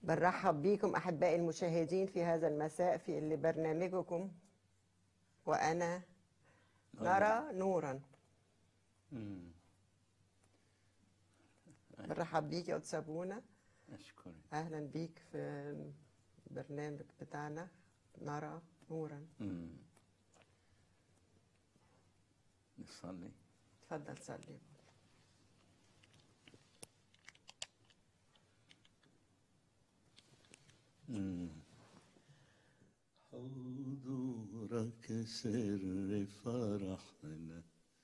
بنرحب بيكم أحبائي المشاهدين في هذا المساء في اللي برنامجكم وأنا نرى نورا مم. بنرحب بيك يا أستاذ سابونا أشكرك أهلا بيك في البرنامج بتاعنا نرى نورا مم. نصلي تفضل صلي مم. حضورك سر فرحنا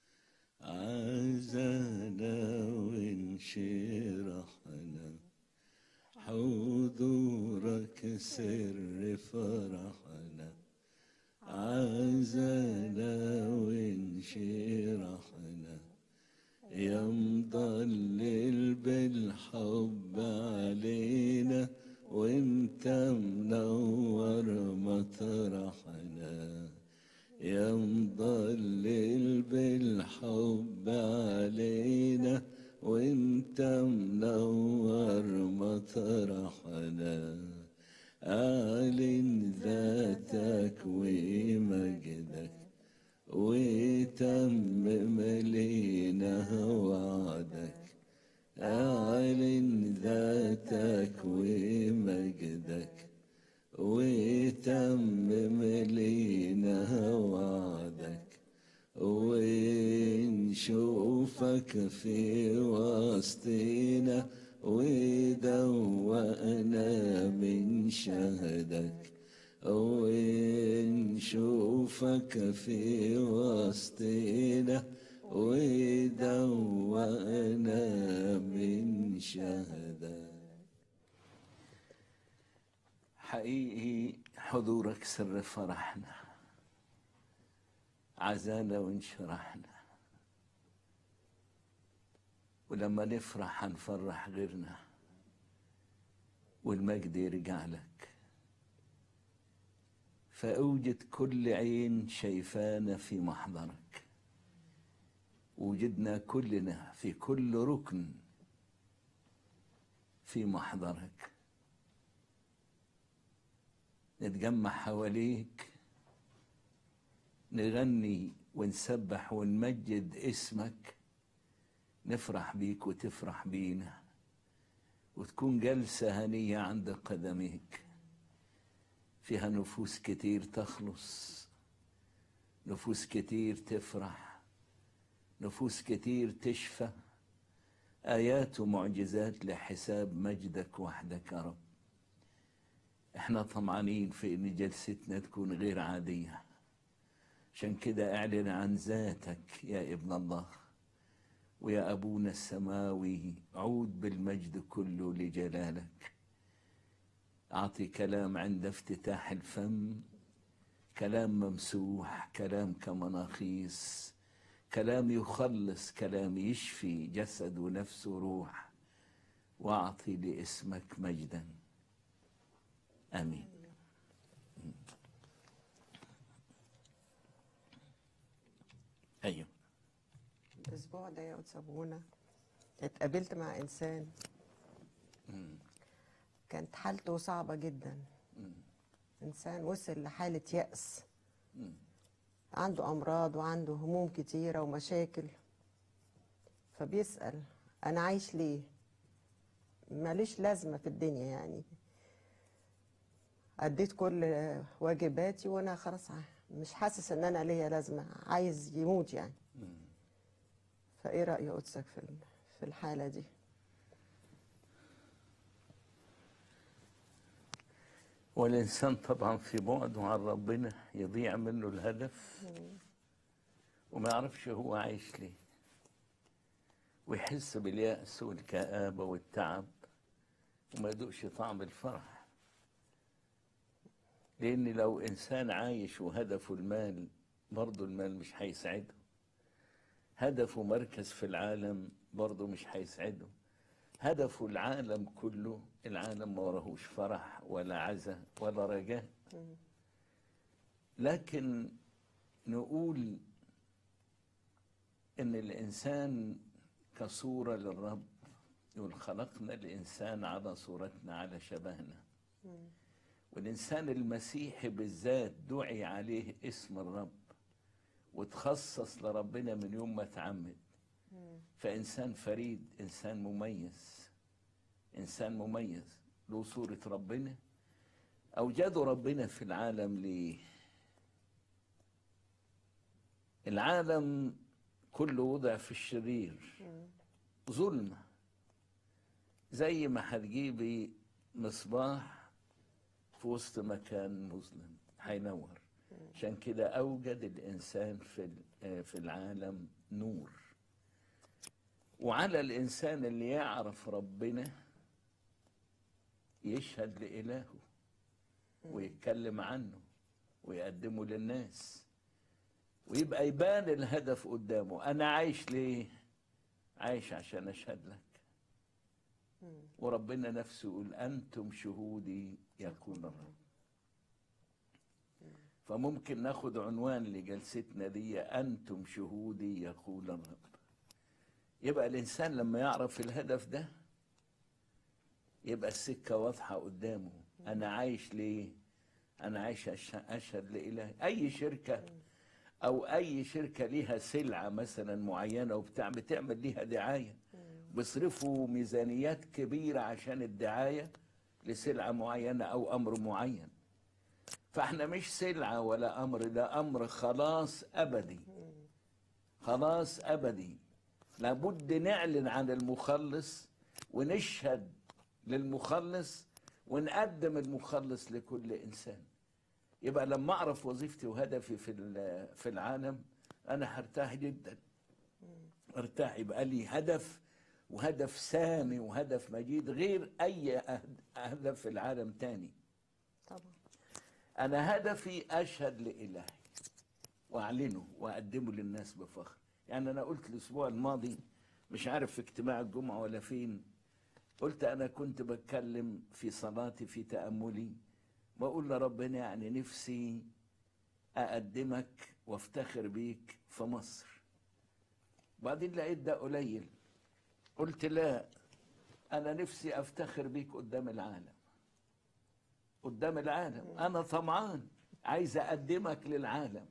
عزانا وانشرحنا حضورك سر فرحنا عزانا وانشرحنا يا مضلل بالحب علينا وانت منور مطرحنا يا مضلل بالحب علينا وانت منور مطرحنا أعلن ذاتك ومجدك وتمم لينا وعدك أعلن ذاتك ومجدك وتمم لينا وعدك ونشوفك في وسطنا ودوقنا من شهدك ونشوفك في وسطنا ودوقنا من شهدك حقيقي حضورك سر فرحنا عزانا وانشرحنا ولما نفرح هنفرح غيرنا والمجد يرجع لك فأوجد كل عين شايفانا في محضرك وجدنا كلنا في كل ركن في محضرك نتجمع حواليك نغني ونسبح ونمجد اسمك نفرح بيك وتفرح بينا وتكون جلسة هنية عند قدميك فيها نفوس كتير تخلص نفوس كتير تفرح نفوس كتير تشفى آيات ومعجزات لحساب مجدك وحدك يا رب احنا طمعانين في ان جلستنا تكون غير عادية عشان كده اعلن عن ذاتك يا ابن الله ويا أبونا السماوي عود بالمجد كله لجلالك أعطي كلام عند افتتاح الفم كلام ممسوح كلام كمناخيص كلام يخلص كلام يشفي جسد ونفس وروح وأعطي لاسمك مجدا آمين أيوه الأسبوع ده يا أستاذ سابونا اتقابلت مع إنسان كانت حالته صعبة جدا إنسان وصل لحالة يأس عنده أمراض وعنده هموم كتيرة ومشاكل فبيسأل أنا عايش ليه ماليش لازمة في الدنيا يعني أديت كل واجباتي وأنا خلاص مش حاسس إن أنا ليا لازمة عايز يموت يعني فإيه رأي قدسك في ال- في الحالة دي؟ والإنسان طبعا في بعده عن ربنا يضيع منه الهدف وما يعرفش هو عايش ليه ويحس باليأس والكآبة والتعب وما يدوقش طعم الفرح لأن لو إنسان عايش وهدفه المال برضه المال مش هيسعده هدفه مركز في العالم برضه مش هيسعده هدفه العالم كله العالم ما وراهوش فرح ولا عزة ولا رجاء لكن نقول ان الانسان كصورة للرب يقول خلقنا الإنسان على صورتنا على شبهنا والإنسان المسيحي بالذات دعي عليه اسم الرب وتخصص لربنا من يوم ما اتعمد فإنسان فريد إنسان مميز إنسان مميز له صورة ربنا أوجدوا ربنا في العالم ليه العالم كله وضع في الشرير ظلمة زي ما هتجيبي مصباح في وسط مكان مظلم هينور عشان كده أوجد الإنسان في ال- في العالم نور وعلى الإنسان اللي يعرف ربنا يشهد لإلهه ويتكلم عنه ويقدمه للناس ويبقى يبان الهدف قدامه أنا عايش ليه؟ عايش عشان أشهد لك وربنا نفسه يقول أنتم شهودي يقول الرب فممكن ناخد عنوان لجلستنا دي أنتم شهودي يقول الرب يبقى الإنسان لما يعرف الهدف ده يبقى السكة واضحة قدامه أنا عايش ليه أنا عايش أش- أشهد لإله أي شركة أو أي شركة ليها سلعة مثلا معينة وبتاع بتعمل ليها دعاية بيصرفوا ميزانيات كبيرة عشان الدعاية لسلعة معينة أو أمر معين فاحنا مش سلعة ولا أمر ده أمر خلاص أبدي خلاص أبدي لابد نعلن عن المخلص ونشهد للمخلص ونقدم المخلص لكل إنسان يبقى لما أعرف وظيفتي وهدفي في ال- في العالم أنا هرتاح جدا ارتاح يبقى لي هدف وهدف سامي وهدف مجيد غير أي أهد- هدف في العالم تاني طبعا أنا هدفي أشهد لإلهي وأعلنه وأقدمه للناس بفخر يعني أنا قلت الأسبوع الماضي مش عارف في اجتماع الجمعة ولا فين قلت أنا كنت بتكلم في صلاتي في تأملي بقول لربنا يعني نفسي أقدمك وافتخر بيك في مصر بعدين لقيت ده قليل قلت لا أنا نفسي أفتخر بيك قدام العالم قدام العالم انا طمعان عايز اقدمك للعالم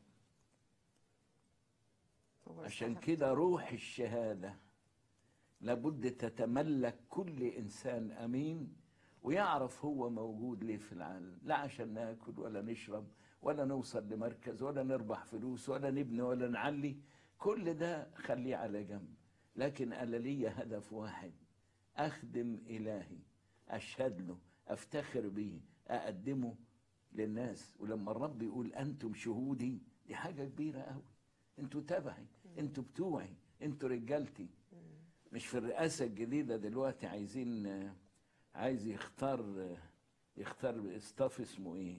هو عشان يستحق. كده روح الشهاده لابد تتملك كل انسان امين ويعرف هو موجود ليه في العالم لا عشان ناكل ولا نشرب ولا نوصل لمركز ولا نربح فلوس ولا نبني ولا نعلي كل ده خليه على جنب لكن انا ليا هدف واحد اخدم الهي اشهد له افتخر بيه اقدمه للناس ولما الرب يقول انتم شهودي دي حاجه كبيره قوي انتوا تبعي انتوا بتوعي انتوا رجالتي مش في الرئاسه الجديده دلوقتي عايزين آه، عايز يختار آه، يختار استاف اسمه ايه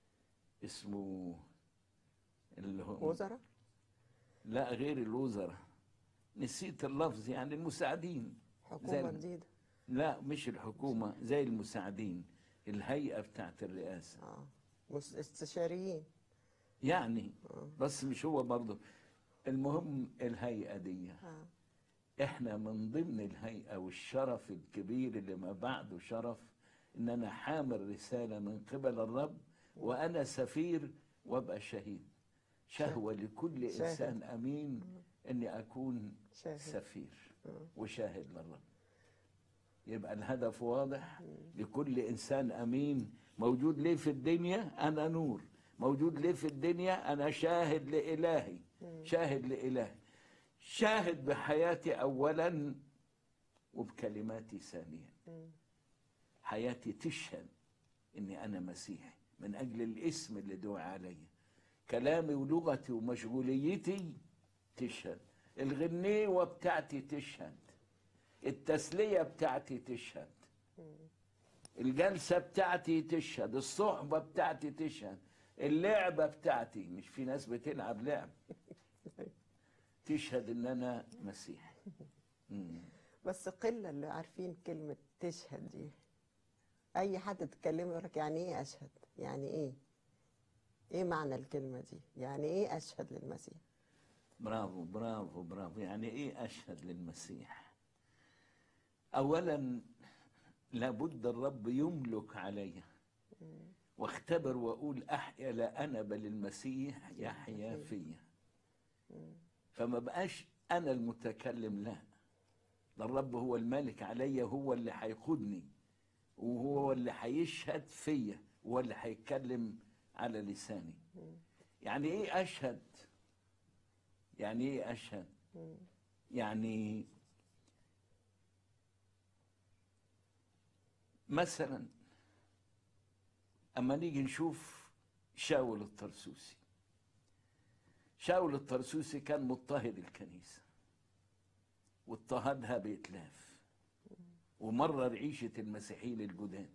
اسمه اللي هو وزراء لا غير الوزراء نسيت اللفظ يعني المساعدين حكومة زي- جديدة لا مش الحكومة زي المساعدين الهيئة بتاعت الرئاسة اه مس- استشاريين يعني بس مش هو برضه المهم الهيئة دي اه احنا من ضمن الهيئة والشرف الكبير اللي ما بعده شرف ان انا حامل رسالة من قبل الرب وانا سفير وابقى شهيد شهوة لكل شاهد. انسان امين اني اكون شاهد. سفير وشاهد للرب يبقى الهدف واضح لكل انسان امين موجود ليه في الدنيا انا نور موجود ليه في الدنيا انا شاهد لالهي شاهد لالهي شاهد بحياتي اولا وبكلماتي ثانيا حياتي تشهد اني انا مسيحي من اجل الاسم اللي دعي علي كلامي ولغتي ومشغوليتي تشهد الغنيوه بتاعتي تشهد التسليه بتاعتي تشهد الجلسه بتاعتي تشهد الصحبه بتاعتي تشهد اللعبه بتاعتي مش في ناس بتلعب لعب تشهد ان انا مسيحي مم. بس قلة اللي عارفين كلمة تشهد دي أي حد تكلمه يقول لك يعني إيه أشهد؟ يعني إيه؟ إيه معنى الكلمة دي؟ يعني إيه أشهد للمسيح؟ برافو برافو برافو يعني ايه اشهد للمسيح اولا لابد الرب يملك علي واختبر واقول احيا لا انا بل المسيح يحيا فيا فما بقاش انا المتكلم لا ده الرب هو الملك عليا هو اللي هيقودني وهو اللي هيشهد فيا وهو اللي هيتكلم على لساني يعني ايه اشهد يعني ايه اشهد يعني مثلا اما نيجي نشوف شاول الطرسوسي شاول الطرسوسي كان مضطهد الكنيسة واضطهدها بإتلاف ومرر عيشة المسيحيين الجداد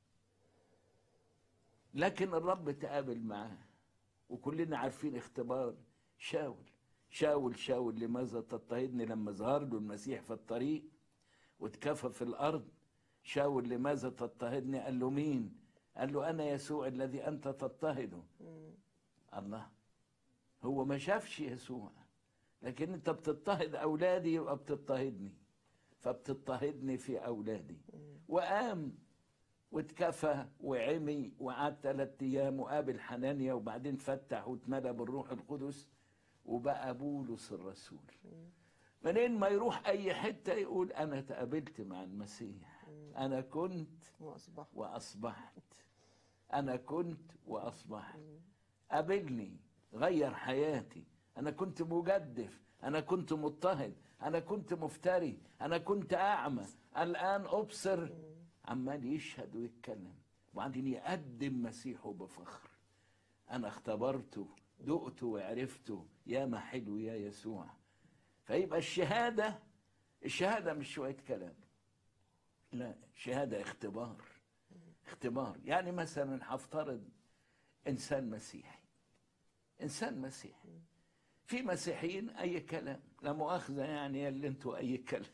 لكن الرب تقابل معاه وكلنا عارفين اختبار شاول شاول شاول لماذا تضطهدني لما ظهر له المسيح في الطريق واتكفى في الأرض شاول لماذا تضطهدني قال له مين قال له أنا يسوع الذي أنت تضطهده الله هو ما شافش يسوع لكن انت بتضطهد اولادي يبقى بتضطهدني فبتضطهدني في اولادي وقام واتكفى وعمي وقعد ثلاث ايام وقابل حنانيا وبعدين فتح واتملى بالروح القدس وبقى بولس الرسول منين ما يروح اي حته يقول انا تقابلت مع المسيح انا كنت واصبح واصبحت انا كنت واصبحت قابلني غير حياتي انا كنت مجدف انا كنت مضطهد انا كنت مفتري انا كنت اعمى الان ابصر عمال يشهد ويتكلم وبعدين يقدم مسيحه بفخر انا اختبرته دقته وعرفته يا ما حلو يا يسوع فيبقى الشهاده الشهاده مش شويه كلام لا شهاده اختبار اختبار يعني مثلا هفترض انسان مسيحي انسان مسيحي في مسيحيين اي كلام لا مؤاخذه يعني يا اللي انتوا اي كلام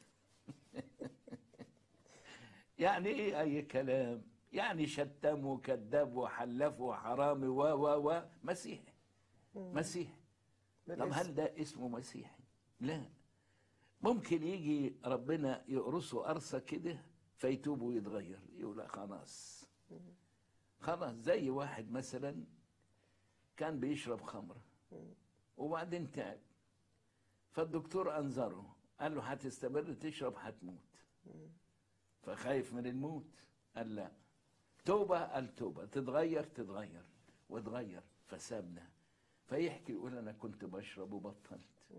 يعني ايه اي كلام يعني شتم وكذاب وحلف وحرامي و و و مسيحي مسيحي طب بالاسم. هل ده اسمه مسيحي لا ممكن يجي ربنا يقرصه قرصه كده فيتوب ويتغير يقول لا خلاص خلاص زي واحد مثلا كان بيشرب خمره وبعدين تعب فالدكتور انذره قال له هتستمر تشرب هتموت فخايف من الموت قال لا توبه قال توبه تتغير تتغير واتغير فسابنا فيحكي يقول انا كنت بشرب وبطلت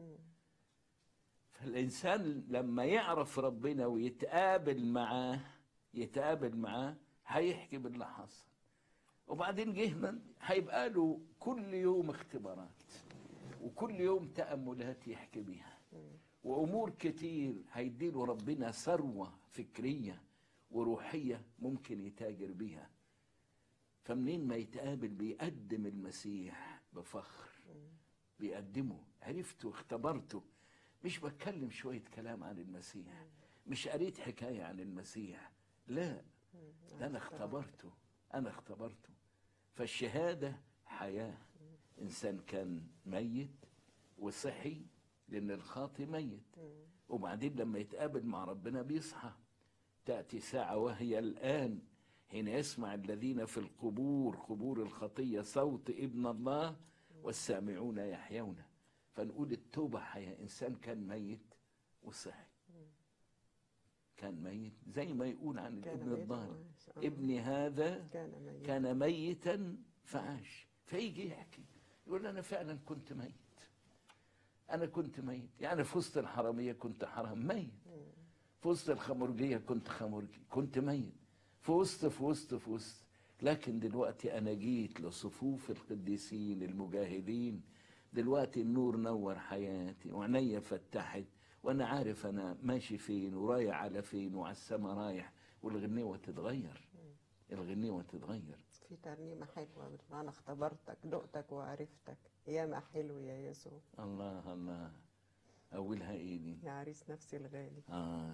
فالانسان لما يعرف ربنا ويتقابل معاه يتقابل معاه هيحكي باللي حصل وبعدين جه من هيبقى له كل يوم اختبارات وكل يوم تأملات يحكي بيها وأمور كتير هيديله ربنا ثروة فكرية وروحية ممكن يتاجر بيها فمنين ما يتقابل بيقدم المسيح بفخر بيقدمه عرفته اختبرته مش بتكلم شوية كلام عن المسيح مش قريت حكاية عن المسيح لا ده أنا اختبرته أنا اختبرته فالشهادة حياة إنسان كان ميت وصحي لأن الخاطي ميت وبعدين لما يتقابل مع ربنا بيصحى تأتي ساعة وهي الآن حين يسمع الذين في القبور قبور الخطية صوت ابن الله والسامعون يحيون فنقول التوبة حياة إنسان كان ميت وصحي كان ميت زي ما يقول عن كان الابن ميت الضال وعاش. آه. ابني هذا كان ميت كان ميتا فعاش فيجي يحكي يقول انا فعلا كنت ميت انا كنت ميت يعني في وسط الحراميه كنت حرام ميت في وسط الخمرجيه كنت خمرجي كنت ميت في وسط في وسط في وسط لكن دلوقتي انا جيت لصفوف القديسين المجاهدين دلوقتي النور نور حياتي وعينيا فتحت وانا عارف انا ماشي فين ورايح على فين وعلى السما رايح والغنيوه تتغير الغنيوه تتغير في ترنيمة حلوة بتقول أنا اختبرتك دقتك وعرفتك يا ما حلو يا يسوع الله الله أولها إيه دي؟ يا عريس نفسي الغالي آه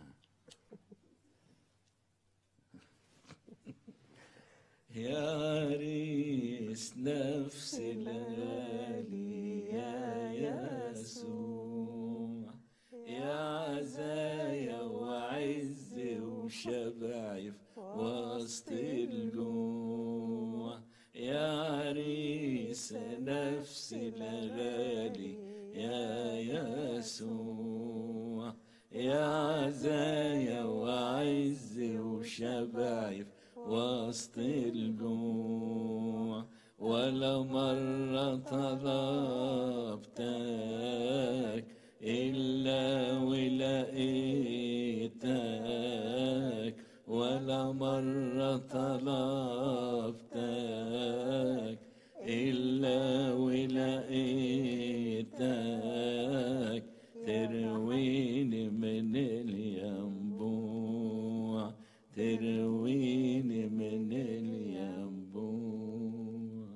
يا عريس نفس الغالي يا يسوع يا عزايا وعز وشبعي في وسط الجوع يا عريس نفسي الغالي يا يسوع يا عزايا وعز وشبعي في وسط الجوع ولا مرة طلبتك إلا ولقيتك ولا مرة طلبتك إلا ولقيتك ترويني من الينبوع ترويني من الينبوع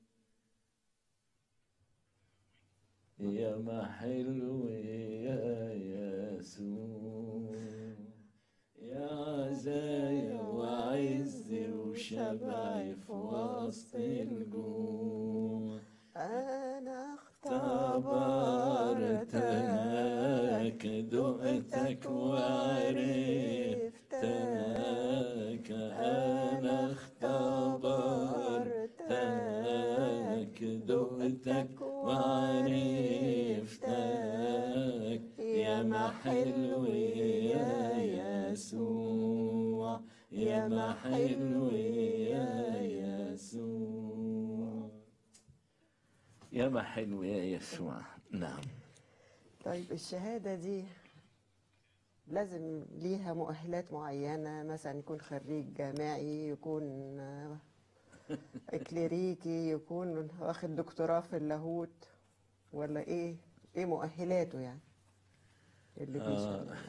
يا ما حلو يا يسوع يا عزايا وعزي وشبعي في وسط الجوع أنا اختبرتك دقتك وعرفتك أنا اختبرتك دقتك وعرفتك يا ما حلو يا يسوع يا ما حلو يا يسوع يا ما حلو يا يسوع نعم طيب الشهادة دي لازم ليها مؤهلات معينة مثلا يكون خريج جامعي يكون آه، إكليريكي يكون واخد دكتوراه في اللاهوت ولا إيه إيه مؤهلاته يعني اللي بيشهد مثلا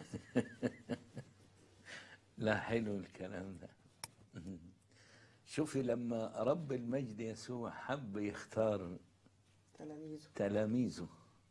لا حلو الكلام ده شوفي لما رب المجد يسوع حب يختار تلاميذه تلاميذه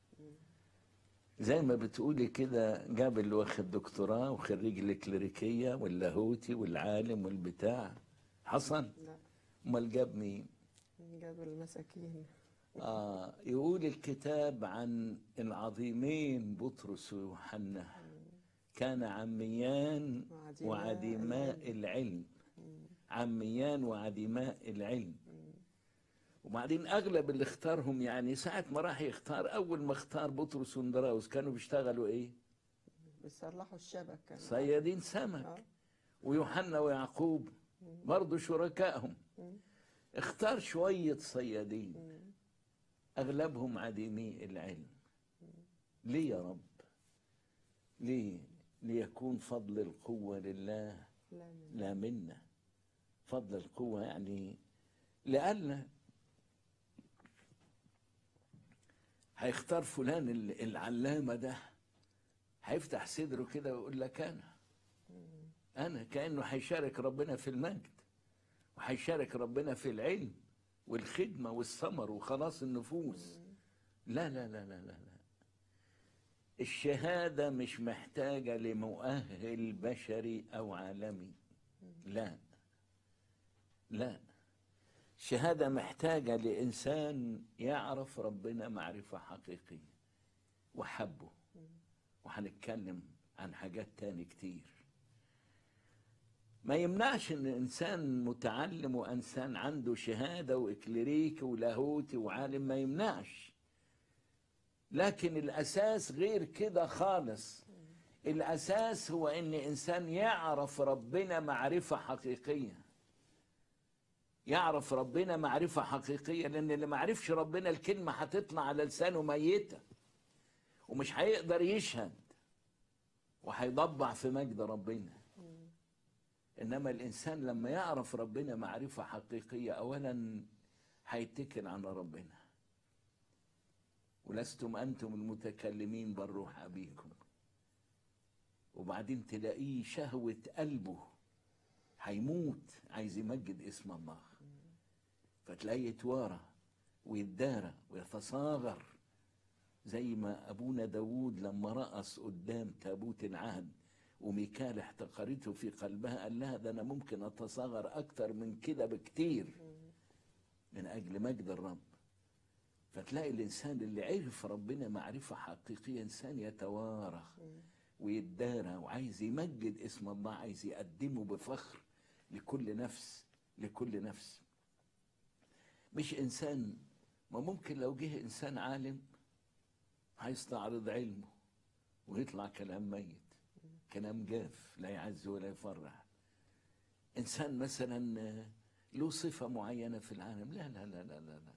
زي ما بتقولي كده جاب اللي واخد دكتوراه وخريج الكليريكية واللاهوتي والعالم والبتاع حصل لا امال جاب مين جاب المساكين آه يقول الكتاب عن العظيمين بطرس ويوحنا كان عميان وعديماء وعديماء العلم عميان وعديماء العلم وبعدين اغلب اللي اختارهم يعني ساعة ما راح يختار اول ما اختار بطرس وندراوس كانوا بيشتغلوا ايه بيصلحوا الشبك كانوا صيادين سمك آه. ويوحنا ويعقوب برضه شركائهم اختار شوية صيادين أغلبهم عديمي العلم ليه يا رب ليه ليكون فضل القوة لله لا من لا منا فضل القوة يعني لأن هيختار فلان ال- العلامة ده هيفتح صدره كده ويقول لك أنا أنا كأنه هيشارك ربنا في المجد وهيشارك ربنا في العلم والخدمة والثمر وخلاص النفوس لا لا لا لا لا لا الشهادة مش محتاجة لمؤهل بشري أو عالمي لا لا الشهادة محتاجة لإنسان يعرف ربنا معرفة حقيقية وحبه وهنتكلم عن حاجات تاني كتير ما يمنعش ان انسان متعلم وانسان عنده شهاده واكليريكي ولاهوتي وعالم ما يمنعش لكن الاساس غير كده خالص الاساس هو ان انسان يعرف ربنا معرفه حقيقيه يعرف ربنا معرفه حقيقيه لان اللي ما عرفش ربنا الكلمه هتطلع على لسانه ميته ومش هيقدر يشهد وهيضبع في مجد ربنا انما الانسان لما يعرف ربنا معرفه حقيقيه اولا هيتكل على ربنا ولستم انتم المتكلمين بل روح ابيكم وبعدين تلاقيه شهوه قلبه هيموت عايز يمجد اسم الله فتلاقيه يتوارى ويتدارى ويتصاغر زي ما ابونا داوود لما رقص قدام تابوت العهد وميكال احتقرته في قلبها قال لها ده انا ممكن اتصاغر اكتر من كده بكتير من اجل مجد الرب فتلاقي الانسان اللي عرف ربنا معرفه حقيقيه انسان يتوارى ويتدارى وعايز يمجد اسم الله عايز يقدمه بفخر لكل نفس لكل نفس مش انسان ما ممكن لو جه انسان عالم هيستعرض علمه ويطلع كلام ميت كلام جاف لا يعز ولا يفرح انسان مثلا آه، له صفه معينه في العالم لا لا لا لا لا, لا.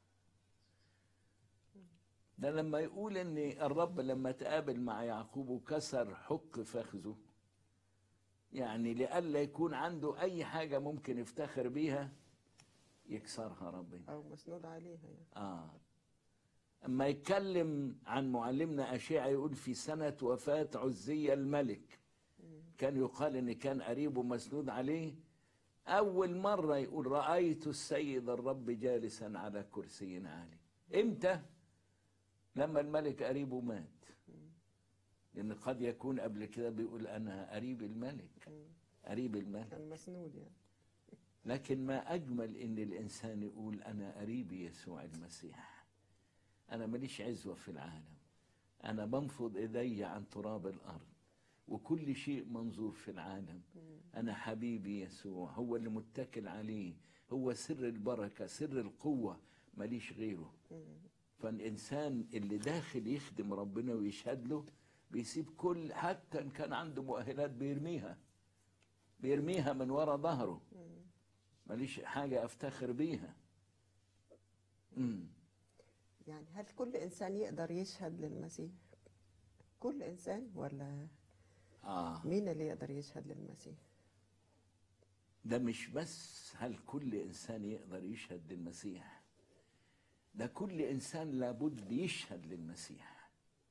ده لما يقول ان الرب لما تقابل مع يعقوب وكسر حق فخذه يعني لئلا يكون عنده اي حاجه ممكن يفتخر بيها يكسرها ربنا او مسنود عليها يعني اه اما يتكلم عن معلمنا اشعيا يقول في سنه وفاه عزية الملك كان يقال ان كان قريبه مسنود عليه اول مره يقول رايت السيد الرب جالسا على كرسي عالي امتى لما الملك قريبه مات لان قد يكون قبل كده بيقول انا قريب الملك قريب الملك كان مسنود يعني لكن ما أجمل إن الإنسان يقول أنا قريب يسوع المسيح أنا ماليش عزوة في العالم أنا بنفض إيدي عن تراب الأرض وكل شيء منظور في العالم أنا حبيبي يسوع هو اللي متكل عليه هو سر البركة سر القوة ماليش غيره فالإنسان اللي داخل يخدم ربنا ويشهد له بيسيب كل حتى إن كان عنده مؤهلات بيرميها بيرميها من ورا ظهره ماليش حاجة أفتخر بيها مم. يعني هل كل انسان يقدر يشهد للمسيح كل انسان ولا آه مين اللي يقدر يشهد للمسيح ده مش بس هل كل إنسان يقدر يشهد للمسيح ده كل إنسان لابد يشهد للمسيح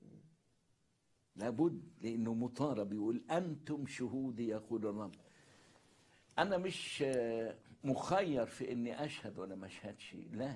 لابد لأنه مطالب يقول أنتم شهودي يقول الرب أنا مش آه، مخير في إني أشهد ولا ما أشهدش لا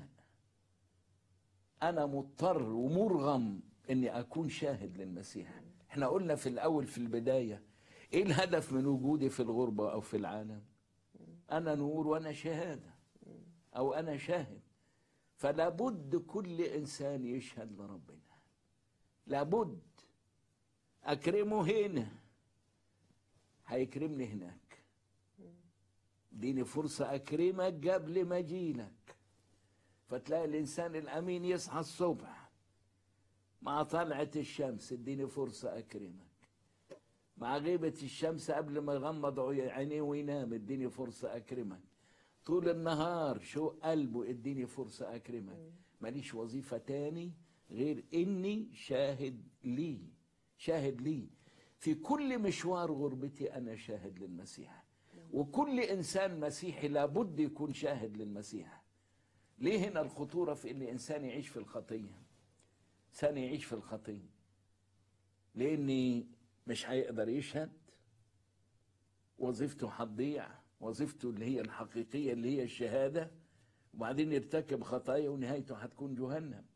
أنا مضطر ومرغم إني أكون شاهد للمسيح إحنا قلنا في الأول في البداية إيه الهدف من وجودي في الغربة أو في العالم أنا نور وأنا شهادة أو أنا شاهد فلا بد كل إنسان يشهد لربنا لابد أكرمه هنا هيكرمني هناك اديني فرصة أكرمك قبل ما أجيلك فتلاقي الإنسان الأمين يصحى الصبح مع طلعة الشمس اديني فرصة أكرمك مع غيبة الشمس قبل ما يغمض عي- عينيه وينام اديني فرصة أكرمك طول النهار شو قلبه اديني فرصة أكرمك ماليش وظيفة تاني غير إني شاهد لي شاهد لي في كل مشوار غربتي أنا شاهد للمسيح وكل إنسان مسيحي لابد يكون شاهد للمسيح ليه هنا الخطورة في إن إنسان يعيش في الخطية إنسان يعيش في الخطية لأني مش هيقدر يشهد وظيفته هتضيع وظيفته اللي هي الحقيقية اللي هي الشهادة وبعدين يرتكب خطايا ونهايته هتكون جهنم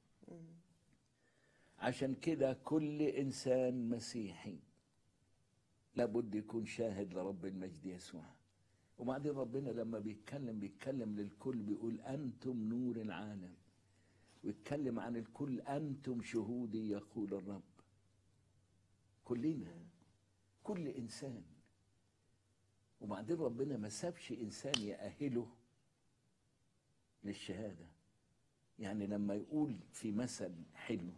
عشان كده كل إنسان مسيحي لابد يكون شاهد لرب المجد يسوع وبعدين ربنا لما بيتكلم بيتكلم للكل بيقول أنتم نور العالم ويتكلم عن الكل أنتم شهودي يقول الرب كلنا كل إنسان وبعدين ربنا ما سابش إنسان يأهله للشهادة يعني لما يقول في مثل حلو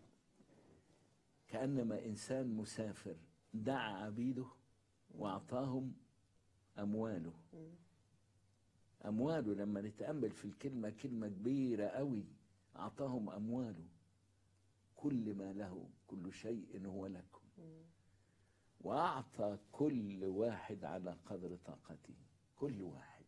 كأنما إنسان مسافر دعا عبيده وأعطاهم أمواله أمواله لما نتأمل في الكلمة كلمة كبيرة قوي أعطاهم أمواله كل ما له كل شيء هو لكم وأعطى كل واحد على قدر طاقته كل واحد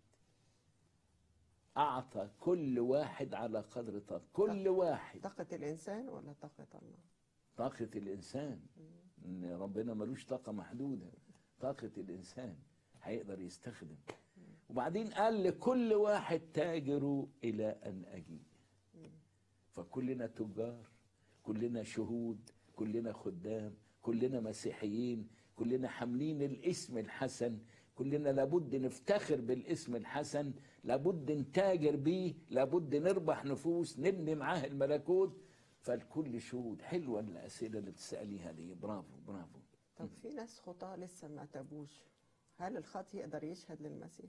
أعطى كل واحد على قدر طاقته كل واحد طاقة الإنسان ولا طاقة الله طاقة الإنسان إن ربنا ملوش طاقة محدودة طاقة الإنسان هيقدر يستخدم وبعدين قال لكل واحد تاجروا إلى أن أجيء فكلنا تجار كلنا شهود كلنا خدام كلنا مسيحيين كلنا حاملين الاسم الحسن كلنا لابد نفتخر بالاسم الحسن لابد نتاجر بيه لابد نربح نفوس نبني معاه الملكوت فالكل شهود حلوة الأسئلة اللي بتسأليها دي برافو برافو طب في ناس خطاة لسه ما تابوش هل الخاطي يقدر يشهد للمسيح؟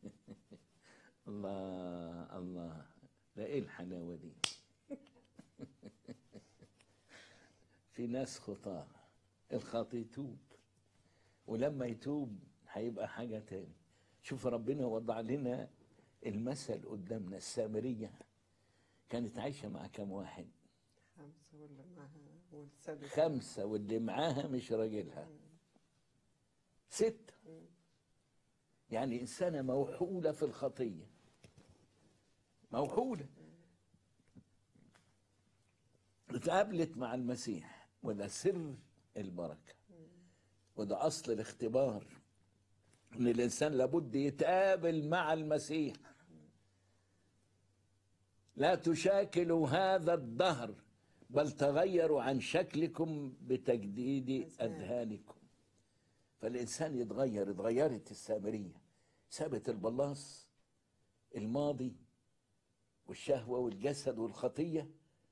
الله الله ده ايه الحلاوه دي في ناس خطاه الخاطي يتوب ولما يتوب هيبقى حاجه تاني شوف ربنا وضع لنا المثل قدامنا السامريه كانت عايشه مع كم واحد خمسة ولا معاها والسادس خمسه واللي معاها مش راجلها ستة يعني إنسانة موحولة في الخطية موحولة اتقابلت مع المسيح وده سر البركة وده أصل الاختبار إن الإنسان لابد يتقابل مع المسيح لا تشاكلوا هذا الدهر بل تغيروا عن شكلكم بتجديد أذهان. أذهانكم فالإنسان يتغير اتغيرت السامرية سابت البلاص الماضي والشهوة والجسد والخطية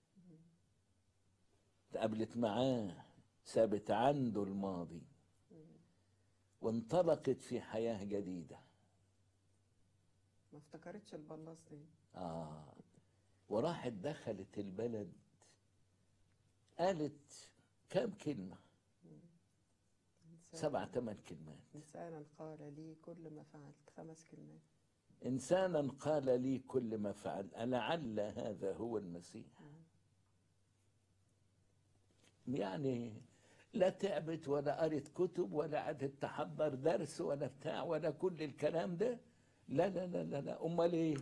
تقابلت معاه سابت عنده الماضي وانطلقت في حياة جديدة ما افتكرتش البلاص دي آه وراحت دخلت البلد قالت كام كلمة إنسان- سبع ثمان كلمات إنسانا قال لي كل ما فعلت خمس كلمات إنسانا قال لي كل ما فعل ألعل هذا هو المسيح يعني لا تعبت ولا قرت كتب ولا قعدت تحضر درس ولا بتاع ولا كل الكلام ده لا لا لا لا, لا. أمال إيه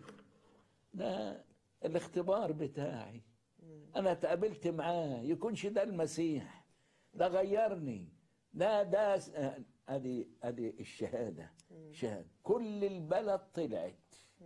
ده الاختبار بتاعي أنا اتقابلت معاه يكونش ده المسيح ده غيرني ده ده س- آه، ادي ادي الشهاده شهاده كل البلد طلعت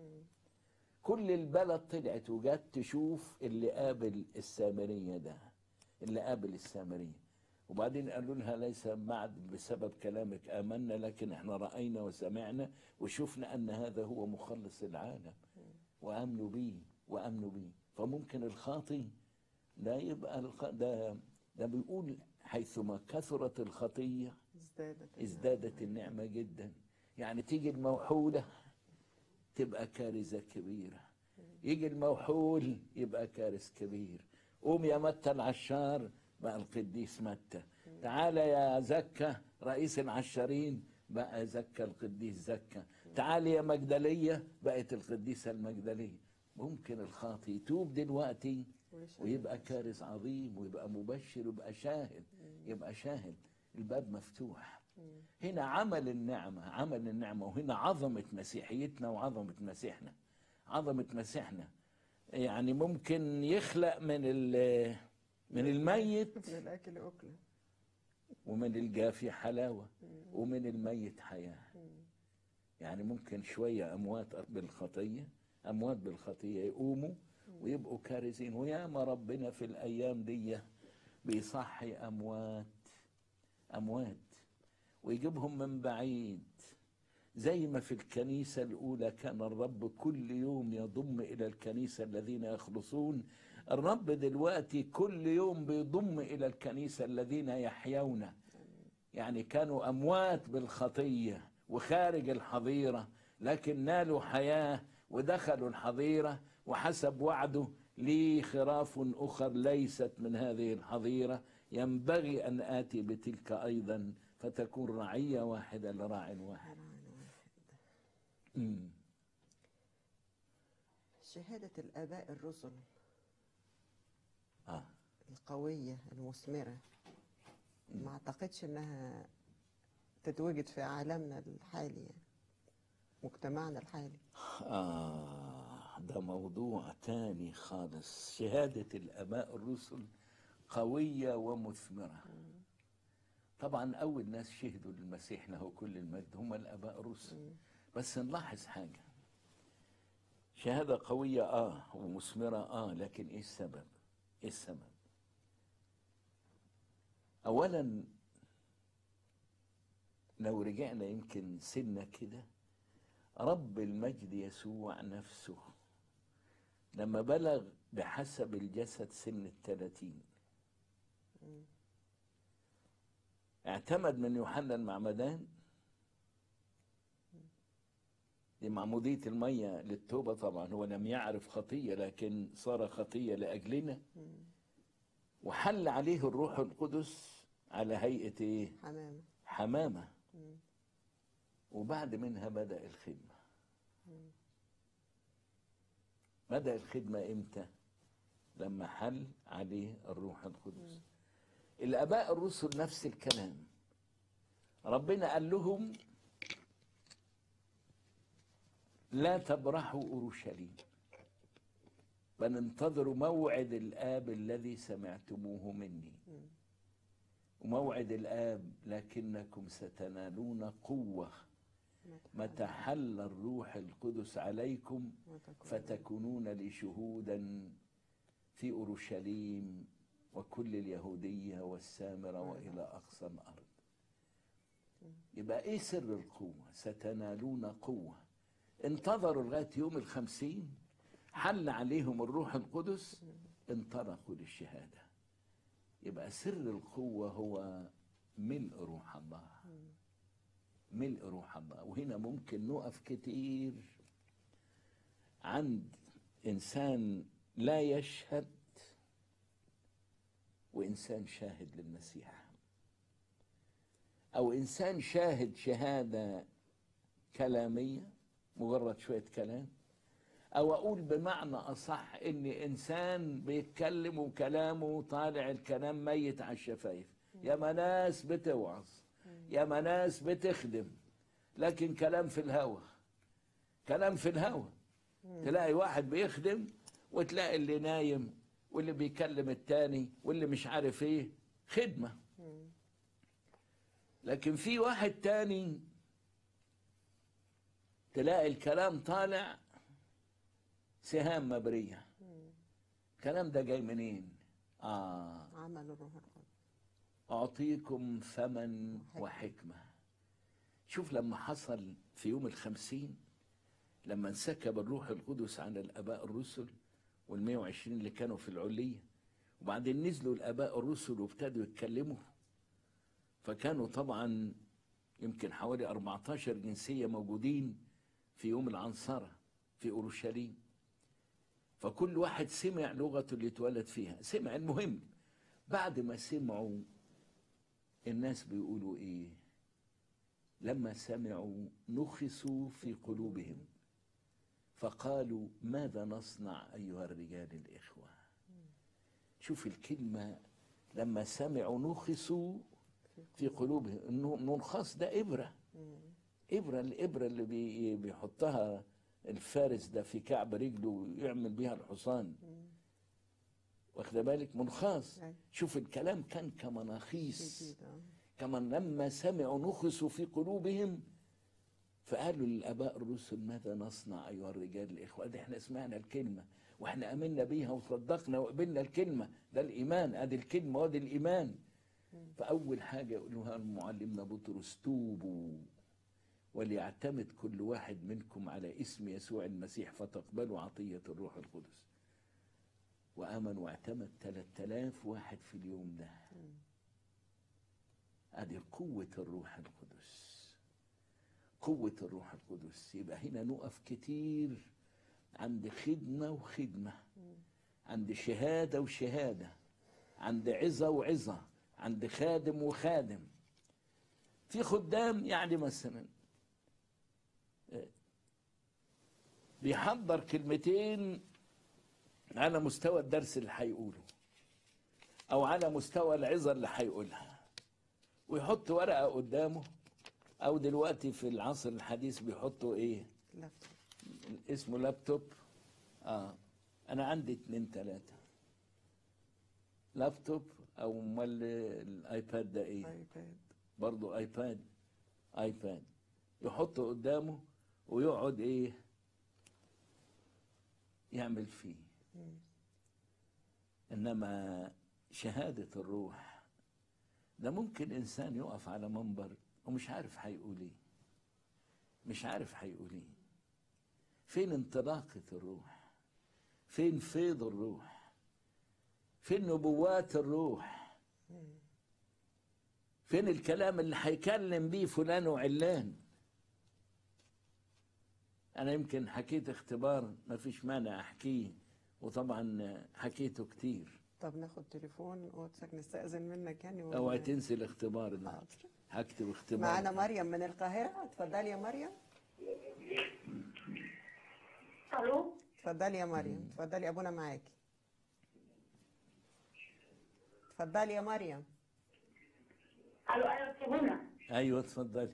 كل البلد طلعت وجت تشوف اللي قابل السامريه ده اللي قابل السامريه وبعدين قالوا لها ليس بعد بسبب كلامك امنا لكن احنا راينا وسمعنا وشفنا ان هذا هو مخلص العالم وامنوا بيه وامنوا بيه فممكن الخاطي لا يبقى الخ... ده ده بيقول حيثما كثرت الخطيه ازدادت ازدادت النعمة جدا يعني تيجي الموحولة تبقى كارثة كبيرة يجي الموحول يبقى كارث كبير قوم يا متى العشار بقى القديس متى تعالى يا زكا رئيس العشارين بقى زكا القديس زكا تعالى يا مجدلية بقت القديسة المجدلية ممكن الخاطي يتوب دلوقتي ويشهد ويبقى كارث عظيم ويبقى مبشر ويبقى شاهد يبقى شاهد الباب مفتوح هنا عمل النعمة عمل النعمة وهنا عظمة مسيحيتنا وعظمة مسيحنا عظمة مسيحنا يعني ممكن يخلق من ال- من الميت من الأكل أكلة ومن الجافي حلاوة ومن الميت حياة يعني ممكن شوية أموات بالخطية أموات بالخطية يقوموا ويبقوا كارثين وياما ربنا في الأيام دي بيصحي أموات أموات ويجيبهم من بعيد زي ما في الكنيسة الأولى كان الرب كل يوم يضم إلى الكنيسة الذين يخلصون الرب دلوقتي كل يوم بيضم إلى الكنيسة الذين يحيون يعني كانوا أموات بالخطية وخارج الحظيرة لكن نالوا حياة ودخلوا الحظيرة وحسب وعده لي خراف أخر ليست من هذه الحظيرة ينبغي أن آتي بتلك أيضا فتكون رعية واحدة لراع واحد مم. شهادة الآباء الرسل آه. القوية المثمرة ما أعتقدش إنها تتوجد في عالمنا الحالي يعني. مجتمعنا الحالي آه ده موضوع تاني خالص شهادة الآباء الرسل قوية ومثمرة طبعا أول ناس شهدوا للمسيح له كل المجد هم الآباء الرسل بس نلاحظ حاجة شهادة قوية آه ومثمرة آه لكن إيه السبب؟ إيه السبب؟ أولا لو رجعنا يمكن سنة كده رب المجد يسوع نفسه لما بلغ بحسب الجسد سن الثلاثين اعتمد من يوحنا المعمدان دي معمودية المية للتوبة طبعا هو لم يعرف خطية لكن صار خطية لأجلنا وحل عليه الروح القدس على هيئة ايه حمامة حمامة وبعد منها بدأ الخدمة بدأ الخدمة امتى لما حل عليه الروح القدس الآباء الرسل نفس الكلام ربنا قال لهم لا تبرحوا أورشليم بل انتظروا موعد الآب الذي سمعتموه مني وموعد الآب لكنكم ستنالون قوة متى حل الروح القدس عليكم فتكونون لي شهودا في أورشليم وكل اليهودية والسامرة وإلى أقصى الأرض يبقى إيه سر القوة ستنالون قوة انتظروا لغاية يوم الخمسين حل عليهم الروح القدس انطلقوا للشهادة يبقى سر القوة هو ملء روح الله ملء روح الله وهنا ممكن نقف كتير عند إنسان لا يشهد وإنسان شاهد للمسيح أو إنسان شاهد شهادة كلامية مجرد شوية كلام أو أقول بمعنى أصح إن إنسان بيتكلم وكلامه طالع الكلام ميت على الشفايف يا ناس بتوعظ يا ناس بتخدم لكن كلام في الهوى كلام في الهوى تلاقي واحد بيخدم وتلاقي اللي نايم واللي بيكلم التاني واللي مش عارف ايه خدمة لكن في واحد تاني تلاقي الكلام طالع سهام مبرية الكلام ده جاي منين آه عمل الروح القدس أعطيكم ثمن وحكمة شوف لما حصل في يوم الخمسين لما انسكب الروح القدس على الآباء الرسل والمية وعشرين اللي كانوا في العلية وبعدين نزلوا الآباء الرسل وابتدوا يتكلموا فكانوا طبعا يمكن حوالي 14 جنسية موجودين في يوم العنصرة في أورشليم فكل واحد سمع لغته اللي اتولد فيها سمع المهم بعد ما سمعوا الناس بيقولوا ايه لما سمعوا نخسوا في قلوبهم فقالوا ماذا نصنع ايها الرجال الاخوه شوف الكلمه لما سمعوا نخسوا في قلوبهم انه ننخس ده ابره ابره الابره اللي بي بيحطها الفارس ده في كعب رجله ويعمل بيها الحصان واخد بالك منخاص أيوة. شوف الكلام كان كمناخيص شديد آه. كمان لما سمعوا نخسوا في قلوبهم فقالوا للاباء الرسل ماذا نصنع ايها الرجال الاخوه ده احنا سمعنا الكلمه واحنا امنا بيها وصدقنا وقبلنا الكلمه ده الايمان ادي الكلمه وادي الايمان فاول حاجه يقولوها معلمنا بطرس توبوا وليعتمد كل واحد منكم على اسم يسوع المسيح فتقبلوا عطيه الروح القدس وامن واعتمد 3000 واحد في اليوم ده ادي قوة الروح القدس قوة الروح القدس يبقى هنا نقف كتير عند خدمة وخدمة عند شهادة وشهادة عند عظة وعظة عند خادم وخادم في خدام يعني مثلا آه، بيحضر كلمتين على مستوى الدرس اللي هيقوله او على مستوى العظة اللي هيقولها ويحط ورقة قدامه أو دلوقتي في العصر الحديث بيحطوا إيه؟ لابتوب اسمه لابتوب آه أنا عندي اتنين تلاتة لابتوب أو أمال الآيباد ده إيه؟ ايباد برضه آيباد آيباد يحطه قدامه ويقعد إيه؟ يعمل فيه إنما شهادة الروح ده ممكن انسان يقف على منبر ومش عارف هيقول ايه مش عارف هيقول ايه فين انطلاقة الروح فين فيض الروح فين نبوات الروح فين الكلام اللي هيكلم بيه فلان وعلان انا يمكن حكيت اختبار ما فيش مانع احكيه وطبعا حكيته كتير طب ناخد تليفون واتسك نستأذن منك يعني ون- اوعى تنسي الاختبار ده حاضر. هكتب اختبار معانا مريم من القاهرة اتفضلي يا مريم الو اتفضلي يا مريم اتفضلي ابونا معاكي اتفضلي يا مريم الو ايوه سيبونا ايوه اتفضلي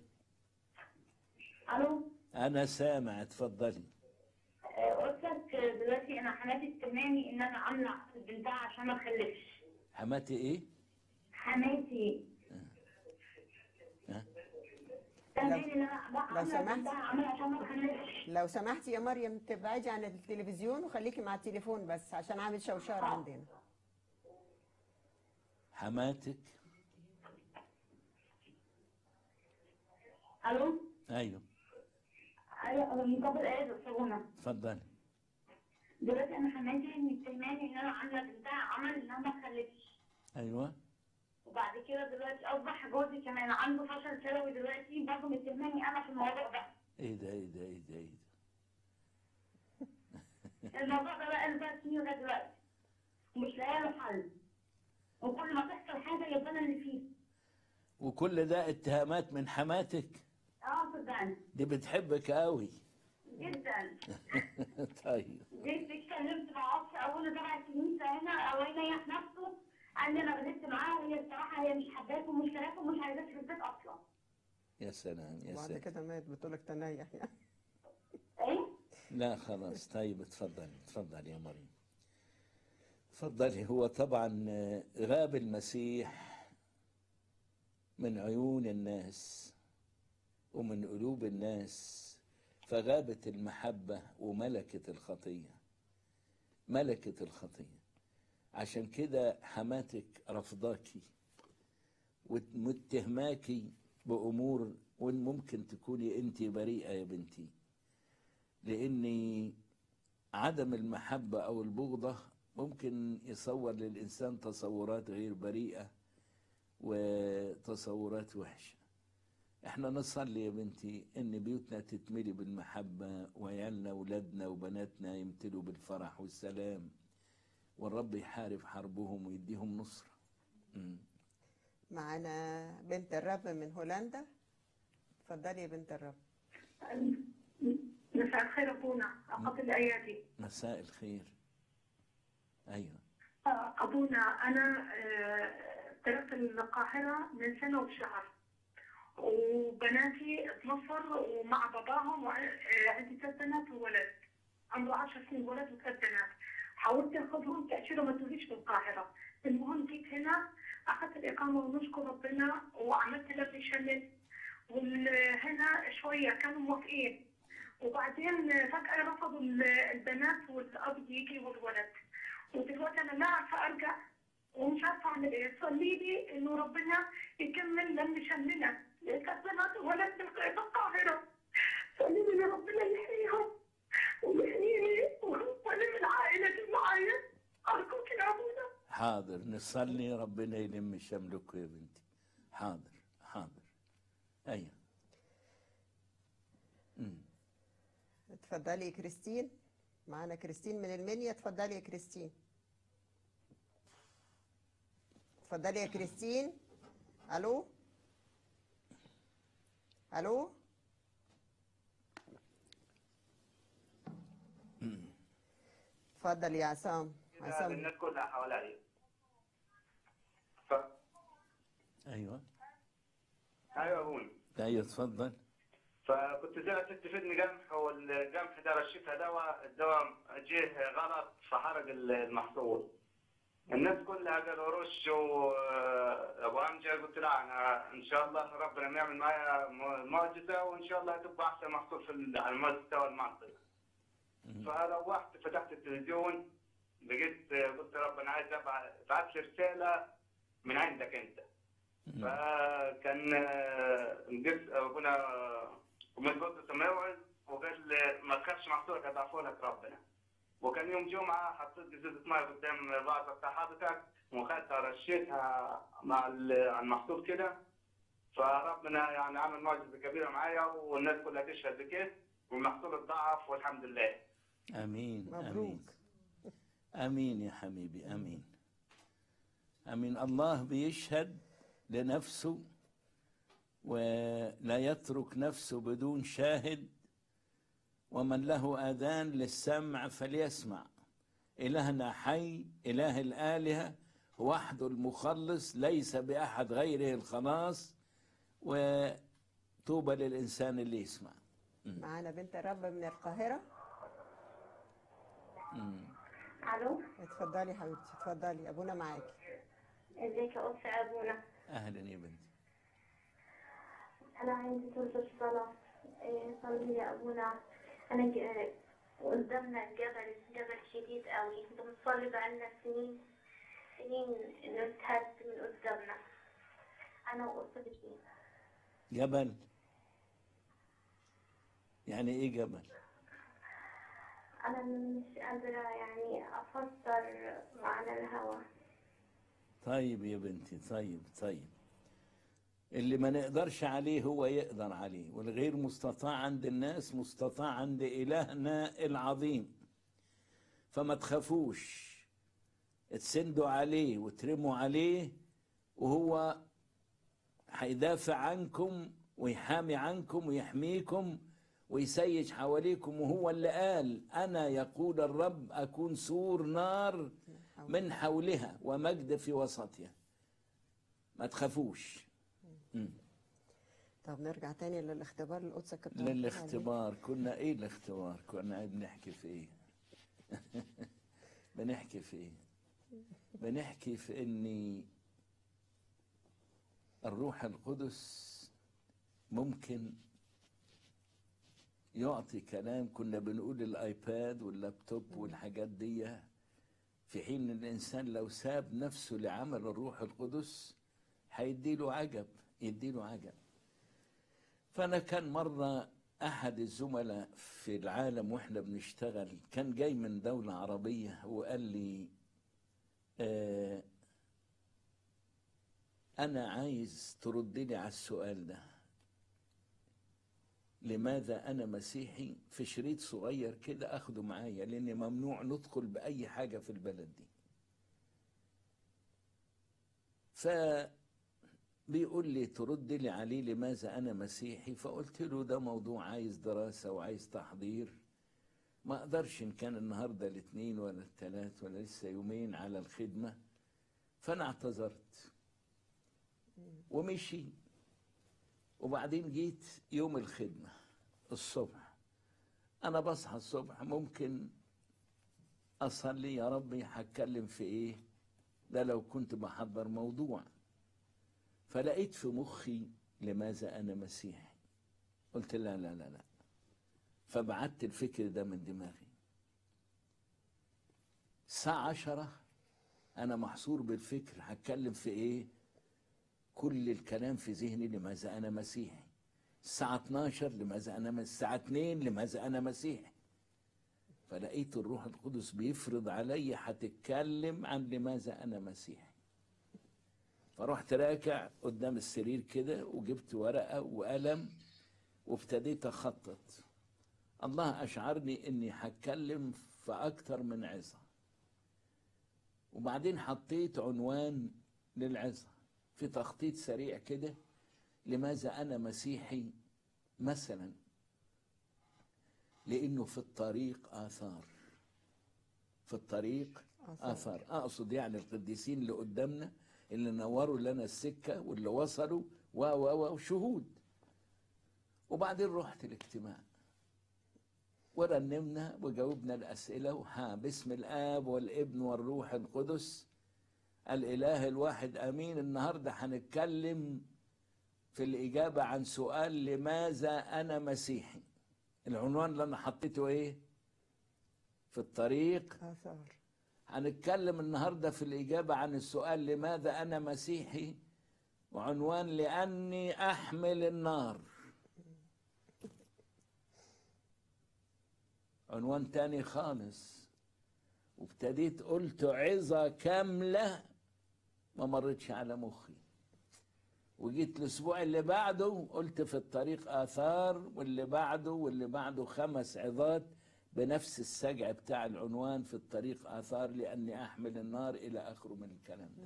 الو انا سامع اتفضلي آه، قلت لك دلوقتي انا حماتي بتمنعني ان انا عامله عقد بنتها عشان ما تخلفش حماتي ايه حماتي ها؟ تمنعني ان انا بقى لو عامله سمحت. بنتها عامله عشان ما تخلفش لو سمحتي يا مريم تبعدي عن التلفزيون وخليكي مع التليفون بس عشان عامل شوشرة عندنا حماتك الو ايوه ايوه انا من قبل ايه سيبونا اتفضلي دلوقتي انا حماتي متهماني ان انا عامله بنتها عمل انها ما تخلفش ايوه وبعد كده دلوقتي اصبح جوزي كمان عنده فشل كلوي دلوقتي برضه متهماني انا في الموضوع ده ايه ده ايه ده ايه ده ايه ده الموضوع ده بقى ثلاث سنين لغايه دلوقتي ومش لاقيه له حل وكل ما تحصل حاجه يبقى انا اللي فيه وكل ده اتهامات من حماتك اه صدقني دي بتحبك قوي جدا طيب جيت اتكلمت مع اختي اول تبع الكنيسه هنا اول يريح نفسه قال لي انا غلطت معاها وهي الصراحه هي مش حباك ومش كراك ومش عايزاك في البيت اصلا يا سلام يا وبعد سلام كده مات بتقولك تنيح يعني ايه لا خلاص طيب اتفضلي اتفضلي يا مريم اتفضلي هو طبعا آه، غاب المسيح من عيون الناس ومن قلوب الناس فغابت المحبة وملكت الخطية ملكت الخطية عشان كده حماتك رفضاكي ومتهماكي بأمور وإن ممكن تكوني أنت بريئة يا بنتي لأن عدم المحبة أو البغضة ممكن يصور للإنسان تصورات غير بريئة وتصورات وحشة احنا نصلي يا بنتي ان بيوتنا تتملي بالمحبة وعيالنا ولادنا وبناتنا يمتلوا بالفرح والسلام والرب يحارب حربهم ويديهم نصرة مم. معانا بنت الرب من هولندا اتفضلي يا بنت الرب مساء الخير ابونا قبل الايادي مساء الخير ايوه أبونا أنا آه، تركت القاهرة من سنة وشهر وبناتي اتنصر ومع باباهم وعندي ثلاث بنات وولد عمره 10 سنين ولد وثلاث بنات حاولت اخذهم تأشيرة ما توليش في القاهرة المهم جيت هنا اخذت الإقامة ونشكر ربنا وعملت لبني شمل وهنا شوية كانوا موافقين وبعدين فجأة رفضوا البنات والأب يجي والولد ودلوقتي انا لا عارفه ارجع ومش عارفه اعمل ايه صلي لي انه ربنا يكمل لم شملنا لكبنات ولد في القاهره صلي لي ان ربنا يحييهم ويحييني ولم العائله دي معايا ارجوك يا ابونا حاضر نصلي ربنا يلم شملكم يا بنتي حاضر حاضر ايوه مم. اتفضلي يا كريستين معانا كريستين من المنيا اتفضلي يا كريستين اتفضلي يا كريستين الو الو اتفضل يا عصام كده عصام الناس كلها حواليا ف... ايوه ايوه ابوي ايوه اتفضل فكنت زرعت ست فدني قمح والقمح ده رشيتها دواء الدواء جه غلط فحرق المحصول الناس كلها قالوا رش وابو امجد قلت لا انا ان شاء الله ربنا يعمل معايا معجزه وان شاء الله تبقى احسن محصول في ال- على مستوى المنطقه. فروحت فتحت التلفزيون لقيت قلت ربنا عايز ابعت ابعت لي رساله من عندك انت. فكان آه، جبت ابونا من قدس موعد وقال ما تخافش محصولك هضعفه لك ربنا. وكان يوم جمعه حطيت جزيزه ميه قدام بعض بتاع حضرتك وخدتها رشيتها مع ال- على المحصول كده فربنا يعني عمل معجزه كبيره معايا والناس كلها تشهد بكده والمحصول اتضاعف والحمد لله امين مبروك. امين امين يا حبيبي امين امين الله بيشهد لنفسه ولا يترك نفسه بدون شاهد ومن له اذان للسمع فليسمع الهنا حي اله الالهه وحده المخلص ليس باحد غيره الخلاص وطوبى للانسان اللي يسمع معانا بنت الرب من القاهرة مم. الو اتفضلي يا حبيبتي اتفضلي ابونا معاكي ازيك يا أخت أبونا اهلا يا بنتي أنا عندي طلب الصلاة إيه، صلي لي يا أبونا أنا ج- قدامنا الجبل جبل شديد قوي بنصلي بقالنا سنين سنين إنه يتهد من قدامنا أنا وأسرتي جبل يعني ايه جبل أنا مش قادرة يعني أفسر معنى الهوى طيب يا بنتي طيب طيب اللي ما نقدرش عليه هو يقدر عليه والغير مستطاع عند الناس مستطاع عند إلهنا العظيم فما تخافوش تسندوا عليه وترموا عليه وهو هيدافع عنكم ويحامي عنكم ويحميكم ويسيج حواليكم وهو اللي قال أنا يقول الرب أكون سور نار من حولها ومجد في وسطها ما تخافوش مم. طب نرجع تاني للاختبار اللي قدسك كنت بتقول عليه. للاختبار كنا ايه الاختبار كنا قاعد بنحكي في ايه بنحكي في ايه بنحكي في اني الروح القدس ممكن يعطي كلام كنا بنقول الايباد واللابتوب والحاجات دي في حين ان الانسان لو ساب نفسه لعمل الروح القدس هيديله عجب يديله عجب فأنا كان مرة أحد الزملاء في العالم وإحنا بنشتغل كان جاي من دولة عربية وقال لي آه أنا عايز تردلي على السؤال ده لماذا أنا مسيحي في شريط صغير كده أخده معايا لأن ممنوع ندخل بأي حاجة في البلد دي ف بيقول لي ترد لي عليه لماذا أنا مسيحي فقلت له ده موضوع عايز دراسة وعايز تحضير ما أقدرش إن كان النهاردة الاثنين ولا الثلاث ولا لسه يومين على الخدمة فأنا اعتذرت ومشي وبعدين جيت يوم الخدمة الصبح أنا بصحى الصبح ممكن أصلي يا ربي هتكلم في إيه ده لو كنت بحضر موضوع فلقيت في مخي لماذا أنا مسيحي قلت لا لا لا لا فبعدت الفكر ده من دماغي الساعة عشرة أنا محصور بالفكر هتكلم في إيه كل الكلام في ذهني لماذا أنا مسيحي الساعة 12 لماذا أنا مس- الساعة 2 لماذا أنا مسيحي فلقيت الروح القدس بيفرض علي هتتكلم عن لماذا أنا مسيحي فرحت راكع قدام السرير كده وجبت ورقة وقلم وابتديت أخطط الله أشعرني إني هتكلم في أكتر من عظة وبعدين حطيت عنوان للعظة في تخطيط سريع كده لماذا أنا مسيحي مثلا لأنه في الطريق آثار في الطريق آثار. آثار أقصد يعني القديسين اللي قدامنا اللي نوروا لنا السكة واللي وصلوا و و و وشهود وبعدين رحت الاجتماع ورنمنا وجاوبنا الأسئلة وها باسم الآب والابن والروح القدس الإله الواحد أمين النهاردة هنتكلم في الإجابة عن سؤال لماذا أنا مسيحي العنوان اللي أنا حطيته إيه في الطريق آثار هنتكلم النهارده في الإجابة عن السؤال لماذا أنا مسيحي وعنوان لأني أحمل النار عنوان تاني خالص وابتديت قلت عظة كاملة ما مرتش على مخي وجيت الاسبوع اللي بعده قلت في الطريق اثار واللي بعده واللي بعده خمس عظات بنفس السجع بتاع العنوان في الطريق اثار لاني احمل النار الى اخره من الكلام ده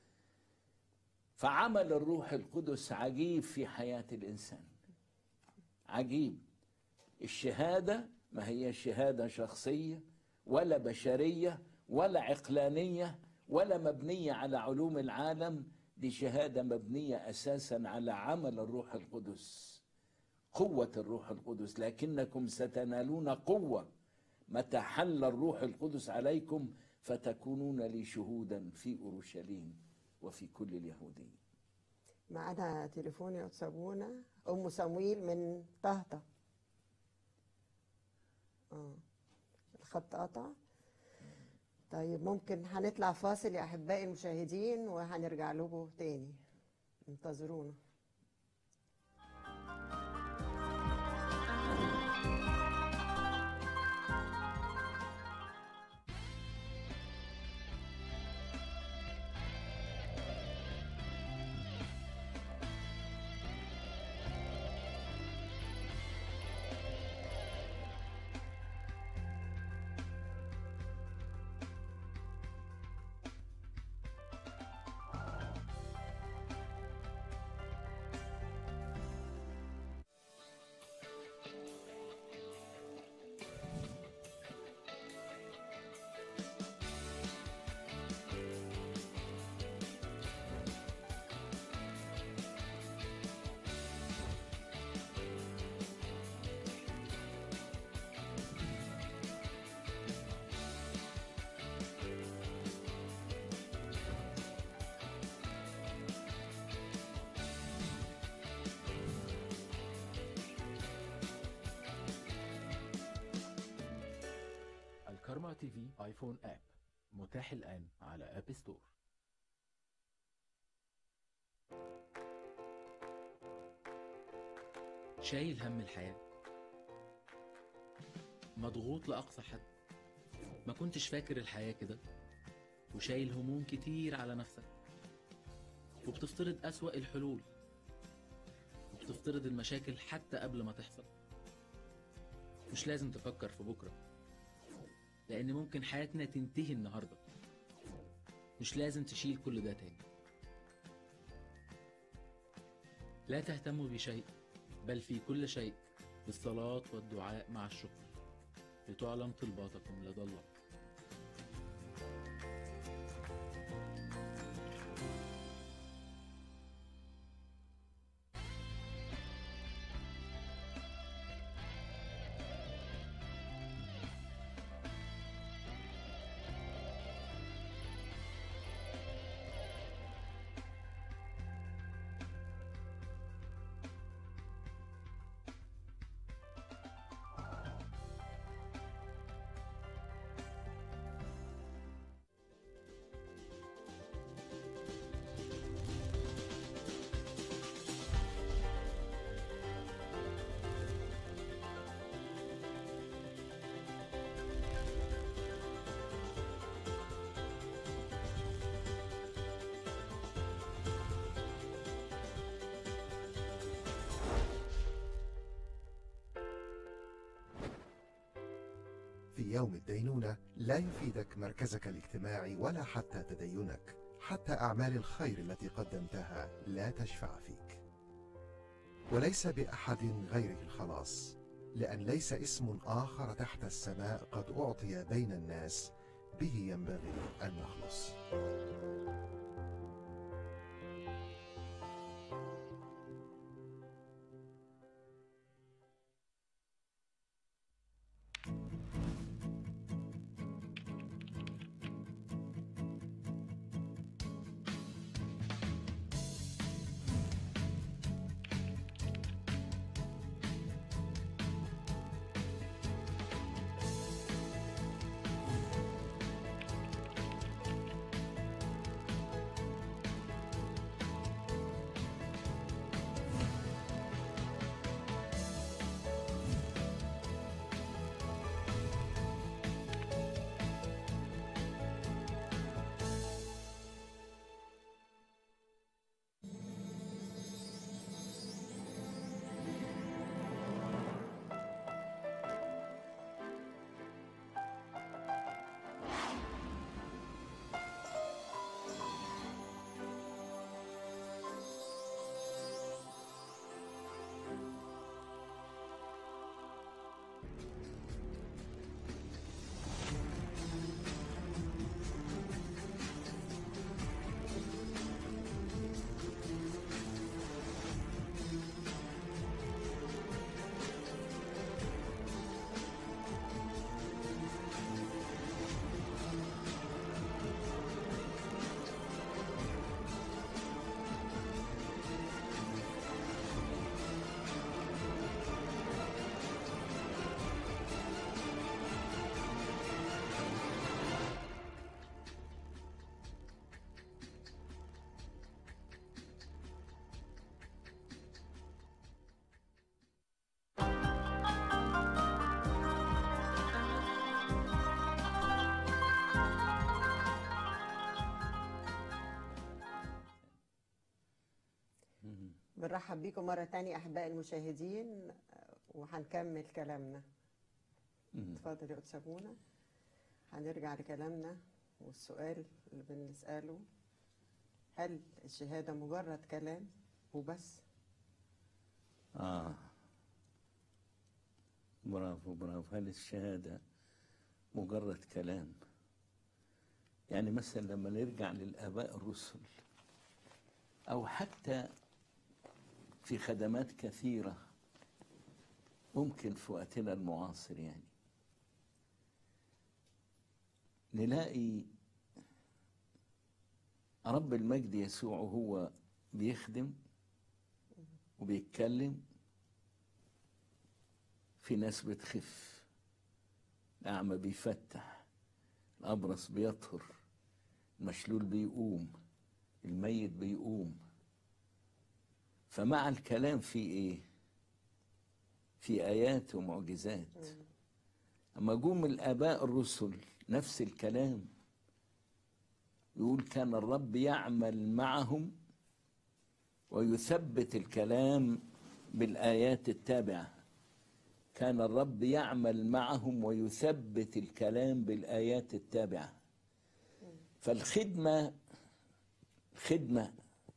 فعمل الروح القدس عجيب في حياه الانسان عجيب الشهاده ما هي شهاده شخصيه ولا بشريه ولا عقلانيه ولا مبنيه على علوم العالم دي شهاده مبنيه اساسا على عمل الروح القدس قوه الروح القدس لكنكم ستنالون قوه متى حل الروح القدس عليكم فتكونون لي شهودا في اورشليم وفي كل اليهوديه معانا تليفون يا سابونا ام صمويل من طهطا اه الخط قطع طيب ممكن هنطلع فاصل يا احبائي المشاهدين وهنرجع لكم تاني انتظرونا الكارما تي في ايفون اب متاح الآن على اب ستور شايل هم الحياة مضغوط لأقصى حد ما كنتش فاكر الحياة كده وشايل هموم كتير على نفسك وبتفترض أسوأ الحلول وبتفترض المشاكل حتى قبل ما تحصل مش لازم تفكر في بكرة لأن ممكن حياتنا تنتهي النهاردة مش لازم تشيل كل ده تاني لا تهتموا بشيء بل في كل شيء بالصلاة والدعاء مع الشكر لتعلم طلباتكم لدى الله في يوم الدينونة لا يفيدك مركزك الاجتماعي ولا حتى تدينك حتى أعمال الخير التي قدمتها لا تشفع فيك وليس بأحد غيره الخلاص لأن ليس اسم آخر تحت السماء قد أعطي بين الناس به ينبغي أن نخلص بنرحب بيكم مرة تانية أحباء المشاهدين آه، وهنكمل كلامنا مم. اتفضل يا أستاذ منى هنرجع لكلامنا والسؤال اللي بنسأله هل الشهادة مجرد كلام وبس؟ آه برافو برافو هل الشهادة مجرد كلام يعني مثلا لما نرجع للآباء الرسل أو حتى في خدمات كثيرة ممكن في وقتنا المعاصر يعني نلاقي رب المجد يسوع هو بيخدم وبيتكلم في ناس بتخف الأعمى بيفتح الأبرص بيطهر المشلول بيقوم الميت بيقوم فمع الكلام في إيه؟ في آيات ومعجزات أما جم الآباء الرسل نفس الكلام يقول كان الرب يعمل معهم ويثبت الكلام بالآيات التابعة كان الرب يعمل معهم ويثبت الكلام بالآيات التابعة فالخدمة خدمة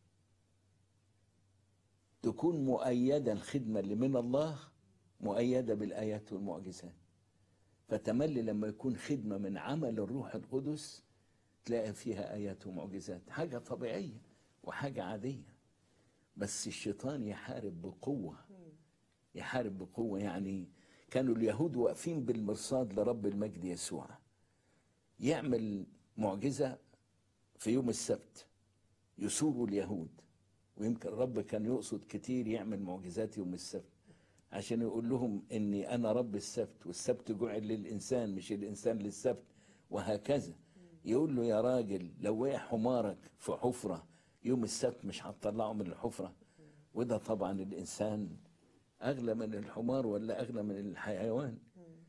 تكون مؤيدة الخدمة اللي من الله مؤيدة بالآيات والمعجزات فتملي لما يكون خدمة من عمل الروح القدس تلاقي فيها آيات ومعجزات حاجة طبيعية وحاجة عادية بس الشيطان يحارب بقوة يحارب بقوة يعني كانوا اليهود واقفين بالمرصاد لرب المجد يسوع يعمل معجزة في يوم السبت يسوروا اليهود ويمكن الرب كان يقصد كتير يعمل معجزات يوم السبت عشان يقول لهم اني انا رب السبت والسبت جعل للانسان مش الانسان للسبت وهكذا يقول له يا راجل لو وقع حمارك في حفرة يوم السبت مش هتطلعه من الحفرة وده طبعا الانسان اغلى من الحمار ولا اغلى من الحيوان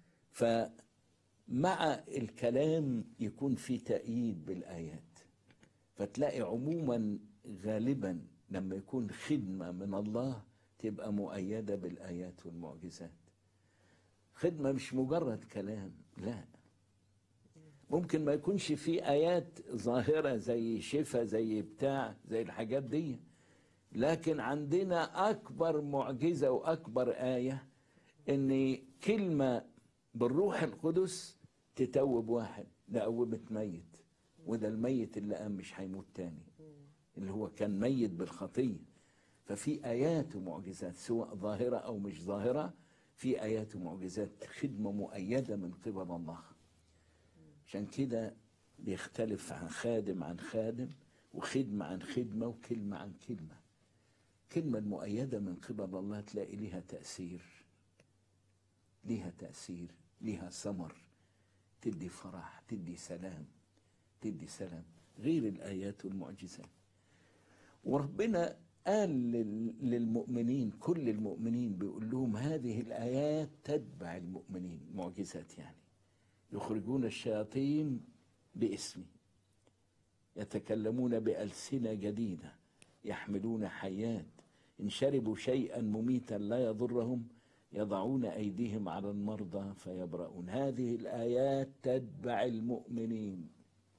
فمع الكلام يكون في تأييد بالآيات فتلاقي عموما غالبا لما يكون خدمة من الله تبقى مؤيدة بالآيات والمعجزات خدمة مش مجرد كلام لا ممكن ما يكونش في آيات ظاهرة زي شفا زي بتاع زي الحاجات دي لكن عندنا أكبر معجزة وأكبر آية إن كلمة بالروح القدس تتوب واحد ده قومت ميت وده الميت اللي قام مش هيموت تاني اللي هو كان ميت بالخطية ففي آيات ومعجزات سواء ظاهرة أو مش ظاهرة في آيات ومعجزات خدمة مؤيدة من قبل الله عشان كده بيختلف عن خادم عن خادم وخدمة عن خدمة وكلمة عن كلمة كلمة المؤيدة من قبل الله تلاقي ليها تأثير ليها تأثير ليها ثمر تدي فرح تدي سلام تدي سلام غير الآيات والمعجزات وربنا قال لل- للمؤمنين كل المؤمنين بيقول لهم هذه الآيات تتبع المؤمنين معجزات يعني يخرجون الشياطين باسمي يتكلمون بألسنة جديدة يحملون حيات إن شربوا شيئا مميتا لا يضرهم يضعون أيديهم على المرضى فيبرؤون هذه الآيات تتبع المؤمنين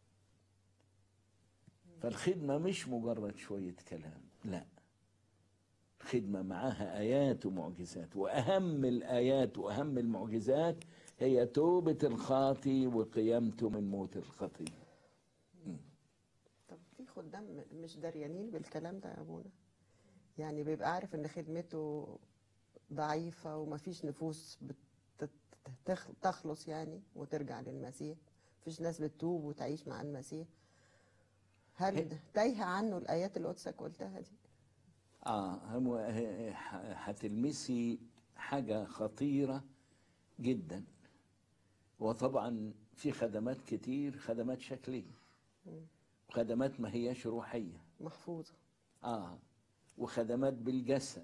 فالخدمة مش مجرد شوية كلام لا خدمة معاها آيات ومعجزات وأهم الآيات وأهم المعجزات هي توبة الخاطي وقيامته من موت الخطية طب في خدام مش دريانين بالكلام ده يا ابونا يعني بيبقى عارف ان خدمته ضعيفة ومفيش نفوس بت- تخ- تخلص يعني وترجع للمسيح مفيش ناس بتتوب وتعيش مع المسيح هل ده تايهة عنه الآيات اللي قدسك قلتها دي آه هم ه- ه- هتلمسي حاجة خطيرة جدا وطبعا في خدمات كتير خدمات شكلية وخدمات ما هياش روحية محفوظة آه وخدمات بالجسد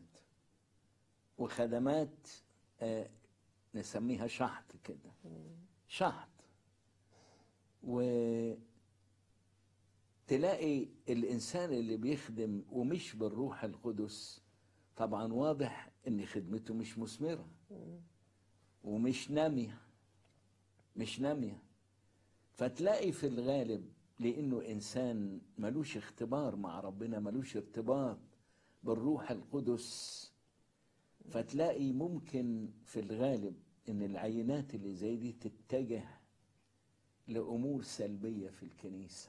وخدمات آه نسميها شحط كده شحط وتلاقي الإنسان اللي بيخدم ومش بالروح القدس طبعا واضح ان خدمته مش مثمرة ومش نامية مش نامية فتلاقي في الغالب لانه انسان ملوش اختبار مع ربنا ملوش ارتباط بالروح القدس فتلاقي ممكن في الغالب ان العينات اللي زي دي تتجه لامور سلبيه في الكنيسه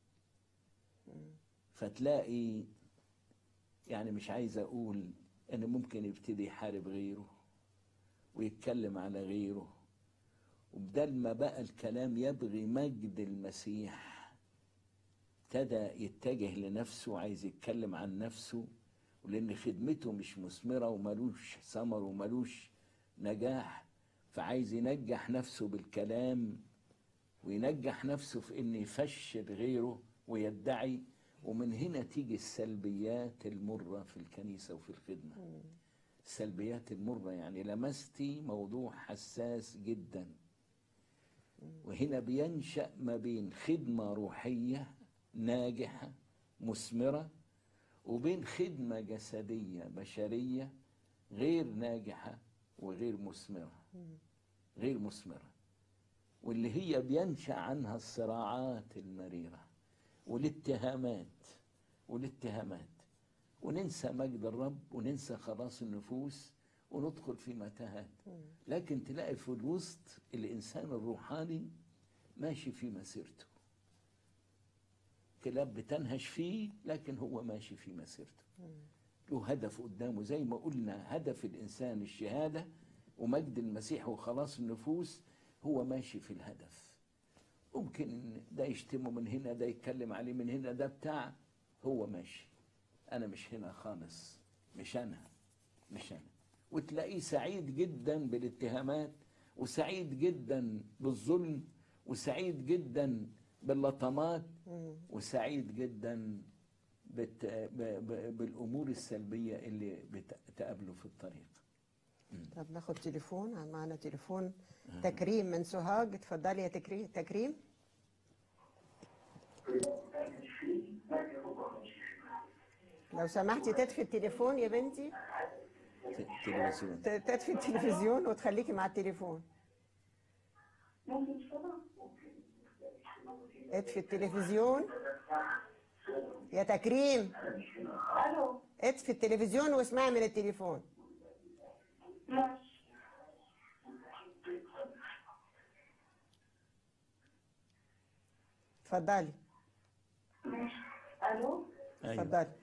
فتلاقي يعني مش عايز اقول ان ممكن يبتدي يحارب غيره ويتكلم على غيره وبدل ما بقى الكلام يبغي مجد المسيح ابتدى يتجه لنفسه عايز يتكلم عن نفسه ولان خدمته مش مثمره وملوش ثمر وملوش نجاح فعايز ينجح نفسه بالكلام وينجح نفسه في ان يفشل غيره ويدعي ومن هنا تيجي السلبيات المره في الكنيسه وفي الخدمه السلبيات المره يعني لمستي موضوع حساس جدا وهنا بينشا ما بين خدمه روحيه ناجحه مثمره وبين خدمه جسديه بشريه غير ناجحه وغير مثمره غير مثمره واللي هي بينشا عنها الصراعات المريره والاتهامات والاتهامات وننسى مجد الرب وننسى خلاص النفوس وندخل في متاهات لكن تلاقي في الوسط الانسان الروحاني ماشي في مسيرته كلاب بتنهش فيه لكن هو ماشي في مسيرته له هدف قدامه زي ما قلنا هدف الانسان الشهاده ومجد المسيح وخلاص النفوس هو ماشي في الهدف ممكن ده يشتمه من هنا ده يتكلم عليه من هنا ده بتاع هو ماشي انا مش هنا خالص مش انا مش انا وتلاقيه سعيد جدا بالاتهامات وسعيد جدا بالظلم وسعيد جدا باللطمات وسعيد جدا بت... ب... ب... بالامور السلبيه اللي بتقابله في الطريق طب ناخد تليفون معنا تليفون تكريم من سوهاج اتفضلي يا تكريم تكريم لو سمحتي تطفي التليفون يا بنتي ت- تلفزيون ت- تطفي التلفزيون وتخليكي مع التليفون اطفي التلفزيون يا تكريم الو اطفي التلفزيون واسمعي من التليفون ماشي اتفضلي ماشي الو ايوه اتفضلي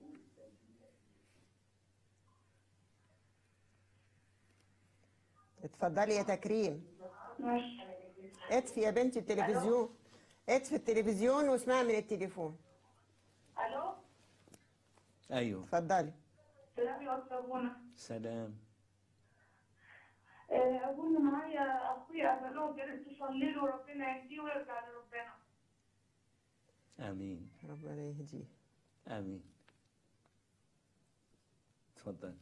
اتفضلي يا تكريم ماشي اطفي يا بنتي التلفزيون اطفي التلفزيون واسمعي من التليفون الو ايوه اتفضلي سلام يا استاذ ابونا سلام آه، ابونا معايا اخويا ابنوه جالس تصلي له ربنا يهديه ويرجع لربنا امين ربنا يهديه امين اتفضل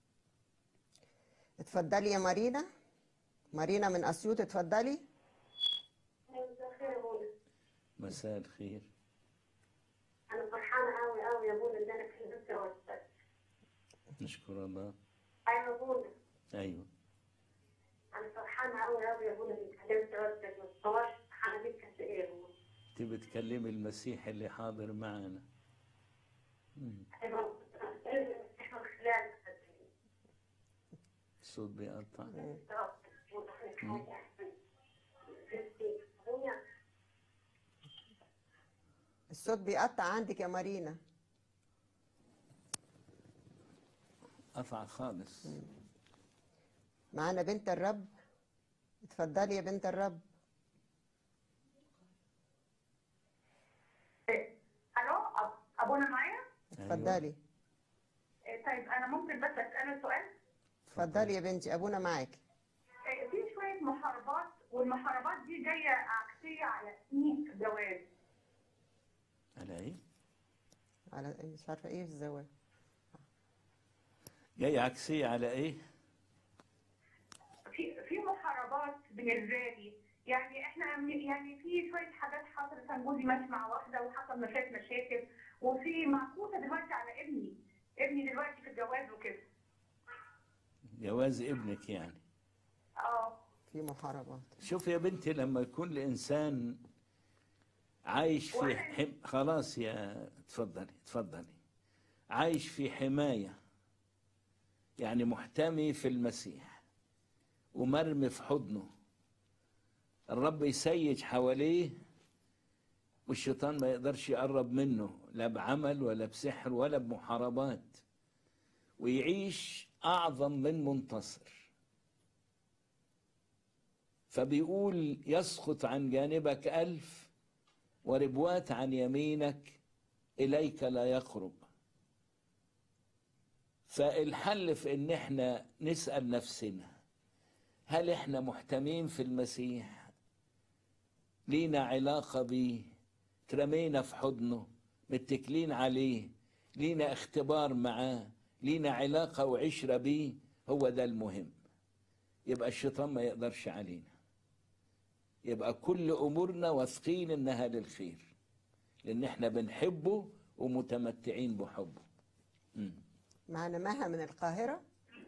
اتفضلي يا مارينا مارينا من اسيوط اتفضلي مساء الخير يا ابونا مساء الخير انا فرحانه قوي قوي يا ابونا ان انا كلمت وقتك نشكر الله ايوه يا ابونا ايوه انا فرحانه قوي قوي يا ابونا اني كلمت وقتك ما تصورش فرحانه بيك قد ايه يا ابونا انت بتكلمي المسيح اللي حاضر معنا مم. ايوه احنا من خلال الصوت بيقطع الصوت بيقطع عندك يا مارينا قطع خالص معانا بنت الرب اتفضلي يا بنت الرب الو أب- ابونا معايا اتفضلي آه، طيب انا ممكن بس اساله سؤال اتفضلي يا بنتي ابونا معاك آه، في شويه محاربات والمحاربات دي جايه عكسيه على سنين الجواز على ايه على مش عارفه ايه الزواج جاي عكسية على ايه في في محاربات بالنسبه لي يعني احنا م- يعني في شويه حاجات حصلت كان جوزي ماشي مع واحده وحصل مشاكل مشاكل وفي معكوسه دلوقتي على ابني ابني دلوقتي في الجواز وكده جواز ابنك يعني اه في محاربات شوف يا بنتي لما يكون الإنسان عايش في حم... خلاص يا تفضلي تفضلي عايش في حماية يعني محتمي في المسيح ومرمي في حضنه الرب يسيج حواليه والشيطان ما يقدرش يقرب منه لا بعمل ولا بسحر ولا بمحاربات ويعيش أعظم من منتصر فبيقول يسقط عن جانبك ألف وربوات عن يمينك إليك لا يقرب فالحل في إن إحنا نسأل نفسنا هل إحنا محتمين في المسيح لينا علاقة بيه ترمينا في حضنه متكلين عليه لينا اختبار معاه لينا علاقة وعشرة بيه هو ده المهم يبقى الشيطان ما يقدرش علينا يبقى كل امورنا واثقين انها للخير لان احنا بنحبه ومتمتعين بحبه مم. معنا مها من القاهرة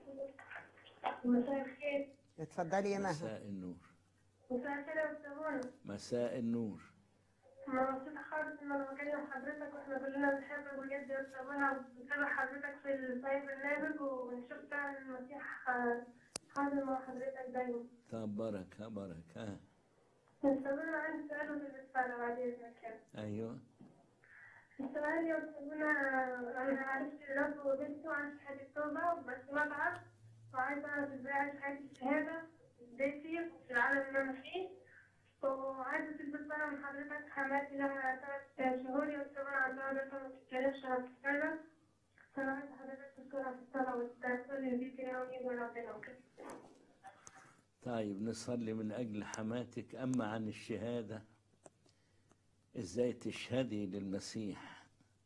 مساء الخير اتفضلي يا مها مساء النور مساء الخير يا أستاذ منى مساء النور أنا مبسوطة خالص إن أنا بكلم حضرتك وإحنا كلنا بنحبك بجد يا أستاذ منى وبنتابع حضرتك في ال- في البرنامج وبنشوف فعلا المسيح آه، حاضر مع حضرتك دايما طب بركة بركة أستاذ منى عندي سؤال وتتفرج بعد إذنك يعني. ايوه السؤال يا أستاذ منى أنا عرفت الرب وبنته عن شهادة التوبة بس ما بعرف وعايزة أعرف إزاي أعيش حياة الشهادة في بيتي في العالم اللي أنا فيه وعايزة تثبت بقى من حضرتك حماتي لها ثلاث شهور يا أستاذ منى عندها لسه ما بتتكلمش عن الصلاة فأنا عايزة حضرتك تذكرها في الصلاة وتتصلي بيك يا ونيجي ربنا وكده طيب نصلي من اجل حماتك اما عن الشهادة ازاي تشهدي للمسيح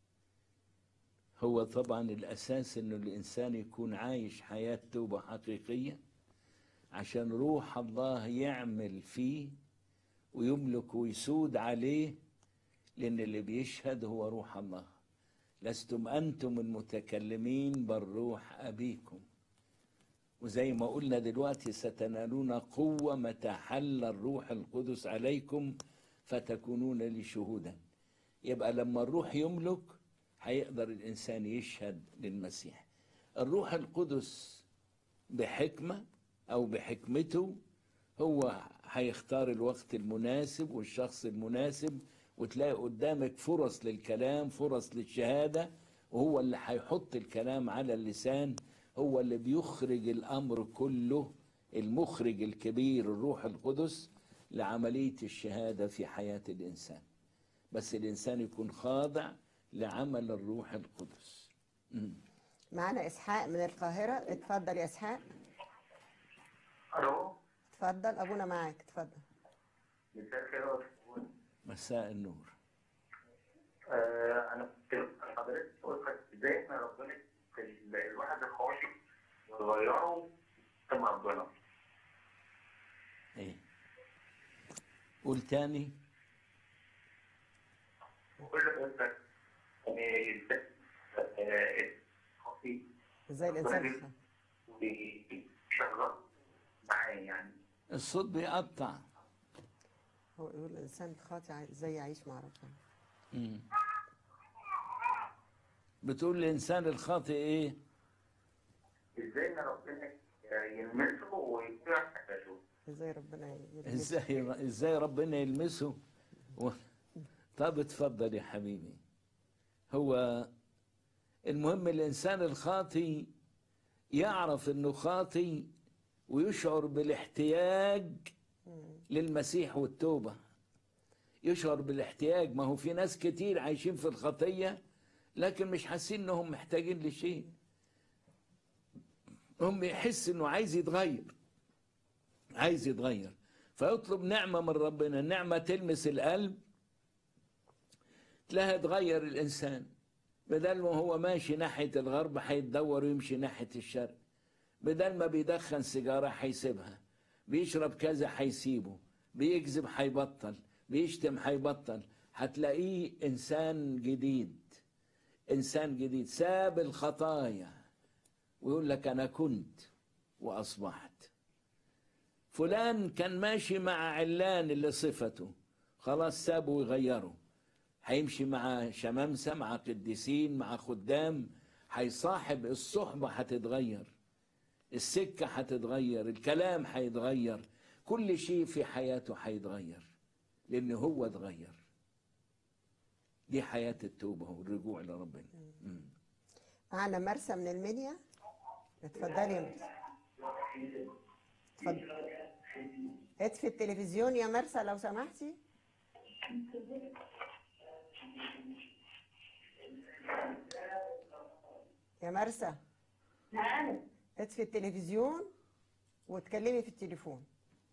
هو طبعا الاساس انه الانسان يكون عايش حياة توبة حقيقية عشان روح الله يعمل فيه ويملك ويسود عليه لأن اللي بيشهد هو روح الله لستم أنتم المتكلمين بل روح أبيكم وزي ما قلنا دلوقتي ستنالون قوة متى حل الروح القدس عليكم فتكونون لي شهودا يبقى لما الروح يملك هيقدر الإنسان يشهد للمسيح الروح القدس بحكمة أو بحكمته هو هيختار الوقت المناسب والشخص المناسب وتلاقي قدامك فرص للكلام فرص للشهادة وهو اللي هيحط الكلام على اللسان هو اللي بيخرج الأمر كله المخرج الكبير الروح القدس لعملية الشهادة في حياة الإنسان بس الإنسان يكون خاضع لعمل الروح القدس مم. معنا إسحاق من القاهرة اتفضل يا إسحاق الو اتفضل أبونا معاك اتفضل مساء الخير يا أستاذ. مساء النور آه، انا كنت حضرتك قلت ازاي احنا ربنا في ال- الواحد الخاطئ ويغيره تم ربنا ايه قول تاني وكل قلت خاطئ ازاي الإنسان يخ- وشغال معاه يعني الصوت بيقطع هو يقول الإنسان الخاطئ عاي- ازاي يعيش مع ربنا مم. بتقول الإنسان الخاطئ إيه؟ ازاي ان ربنا يلمسه ويطيع حياته ازاي ربنا يلمسه إزاي إزاي ربنا يلمسه؟ و... طب اتفضل يا حبيبي هو المهم الإنسان الخاطي يعرف إنه خاطي ويشعر بالاحتياج للمسيح والتوبة يشعر بالاحتياج ما هو في ناس كتير عايشين في الخطية لكن مش حاسين انهم محتاجين لشيء هم يحس انه عايز يتغير عايز يتغير فيطلب نعمة من ربنا النعمة تلمس القلب تلاقيها تغير الإنسان بدل ما هو ماشي ناحية الغرب هيتدور ويمشي ناحية الشرق بدل ما بيدخن سيجارة هيسيبها بيشرب كذا هيسيبه بيكذب هيبطل بيشتم هيبطل هتلاقيه إنسان جديد إنسان جديد ساب الخطايا ويقول لك أنا كنت وأصبحت فلان كان ماشي مع علان اللي صفته خلاص سابه ويغيره هيمشي مع شمامسة مع قديسين مع خدام هيصاحب الصحبة هتتغير السكة هتتغير الكلام هيتغير كل شيء في حياته هيتغير لأن هو اتغير دي حياة التوبة والرجوع لربنا مم. معانا مرسى من المنيا اتفضلي يا مرسى اتفضل اطفي التلفزيون يا مرسى لو سمحتي يا مرسى نعم اطفي التلفزيون واتكلمي في التليفون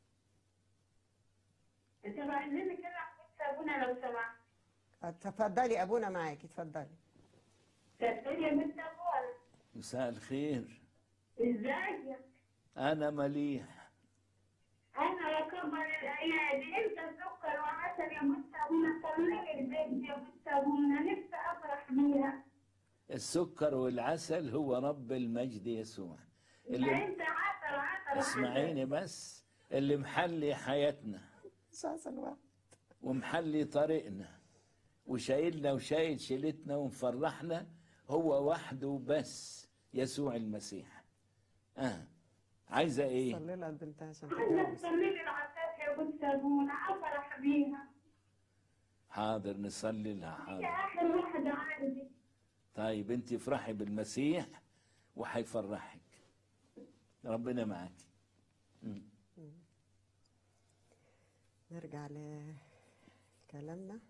انت معلمي كده حبيبتي ابونا لو سمحت اتفضلي ابونا معاكي اتفضلي تسألي يا بنت ابونا مساء الخير ازيك أنا مليح انا يا كبر الايادي انت سكر وعسل يا بنت ابونا كملي البيت يا بنت ابونا نفسي افرح بيها السكر والعسل هو رب المجد يسوع اللي اللي انت عسل عسل اسمعيني بس اللي محلي حياتنا مش عسل واحد ومحلي طريقنا وشايلنا وشايل شيلتنا ومفرحنا هو وحده بس يسوع المسيح اه عايزه ايه صلي لها بنتها عشان عايزه تتجوز تكملي العسل يا بنت ابونا افرح بيها حاضر نصلي لها هي حاضر اخر واحده عندي طيب انت افرحي بالمسيح وهيفرحك ربنا معاك مم. نرجع لكلامنا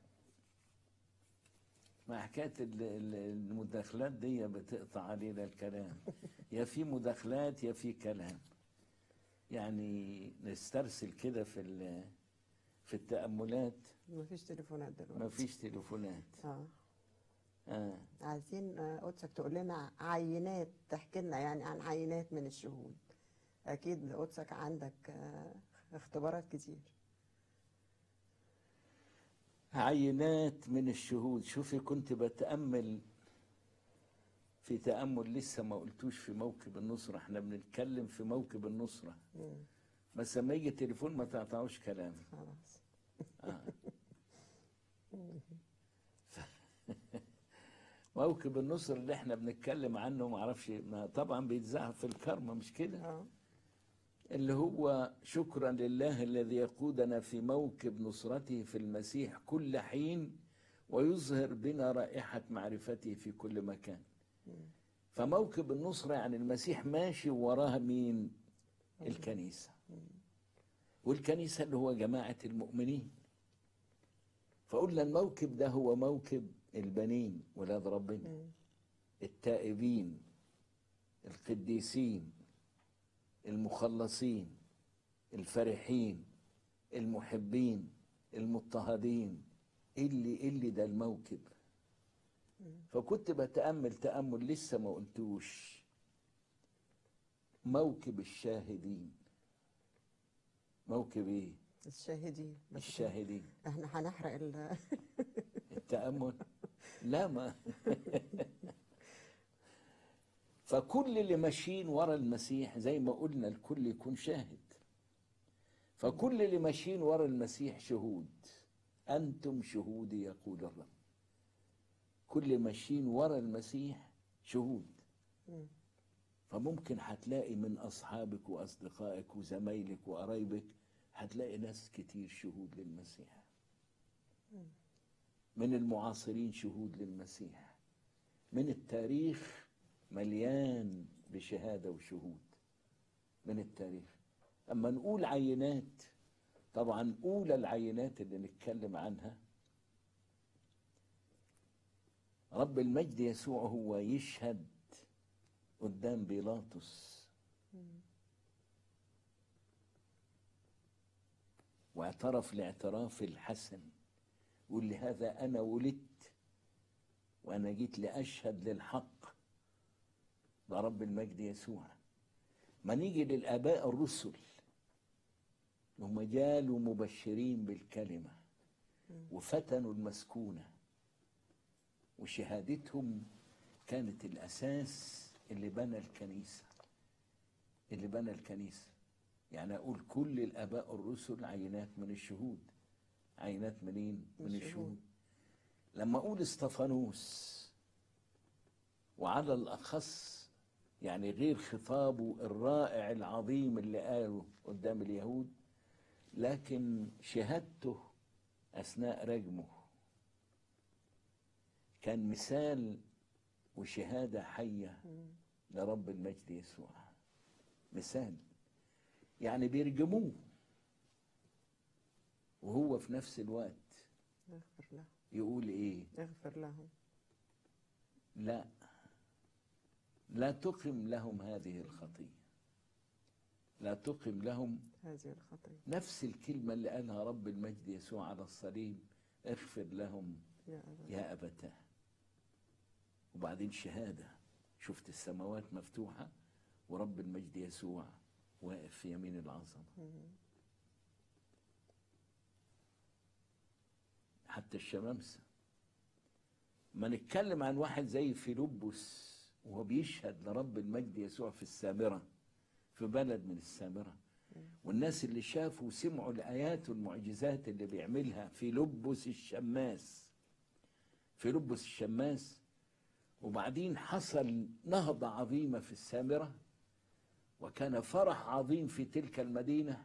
مع حكايه ال- ال- المداخلات دي بتقطع علينا الكلام يا في مداخلات يا في كلام يعني نسترسل كده في ال- في التأملات مفيش تليفونات دلوقتي ما فيش تليفونات اه آه. عايزين آه، قدسك تقول لنا عينات تحكي لنا يعني عن عينات من الشهود اكيد قدسك عندك آه، اختبارات كتير عينات من الشهود شوفي كنت بتأمل في تأمل لسه ما قلتوش في موكب النصرة احنا بنتكلم في موكب النصرة مم، بس لما يجي التليفون ما تقطعوش كلام خلاص آه. موكب النصر اللي احنا بنتكلم عنه ما اعرفش ما طبعا بيتذاع في الكرمة مش كده اه اللي هو شكرا لله الذي يقودنا في موكب نصرته في المسيح كل حين ويظهر بنا رائحة معرفته في كل مكان فموكب النصرة يعني المسيح ماشي وراها مين الكنيسة والكنيسة اللي هو جماعة المؤمنين فقلنا الموكب ده هو موكب البنين ولاد ربنا مم. التائبين القديسين المخلصين الفرحين المحبين المضطهدين اللي اللي ده الموكب فكنت بتأمل تأمل لسه ما قلتوش موكب الشاهدين موكب ايه الشاهدين بس الشاهدين احنا هنحرق ال التأمل لا ما فكل اللي ماشيين ورا المسيح زي ما قلنا الكل يكون شاهد فكل اللي ماشيين ورا المسيح شهود أنتم شهودي يقول الرب كل ماشيين ورا المسيح شهود مم. فممكن هتلاقي من أصحابك وأصدقائك وزمايلك وقرايبك هتلاقي ناس كتير شهود للمسيح من المعاصرين شهود للمسيح من التاريخ مليان بشهادة وشهود من التاريخ أما نقول عينات طبعا أولى العينات اللي نتكلم عنها رب المجد يسوع هو يشهد قدام بيلاطس واعترف الاعتراف الحسن يقول لي هذا أنا ولدت وأنا جيت لأشهد للحق ده رب المجد يسوع ما نيجي للآباء الرسل هم جالوا مبشرين بالكلمة وفتنوا المسكونة وشهادتهم كانت الأساس اللي بنى الكنيسة اللي بنى الكنيسة يعني أقول كل الآباء الرسل عينات من الشهود عينات منين؟ من من الشهود الشهود. لما أقول استفانوس وعلى الأخص يعني غير خطابه الرائع العظيم اللي قاله قدام اليهود لكن شهادته أثناء رجمه كان مثال وشهادة حية لرب المجد يسوع مثال يعني بيرجموه وهو في نفس الوقت اغفر له يقول ايه اغفر لهم لا لا تقم لهم هذه الخطية لا تقم لهم هذه الخطية نفس الكلمة اللي قالها رب المجد يسوع على الصليب اغفر لهم يا أبا يا أبتاه وبعدين شهادة شفت السماوات مفتوحة ورب المجد يسوع واقف في يمين العظمة حتى الشمامسة ما نتكلم عن واحد زي فيلبس وهو بيشهد لرب المجد يسوع في السامرة في بلد من السامرة والناس اللي شافوا وسمعوا الآيات والمعجزات اللي بيعملها في لبس الشماس في لبس الشماس وبعدين حصل نهضة عظيمة في السامرة وكان فرح عظيم في تلك المدينة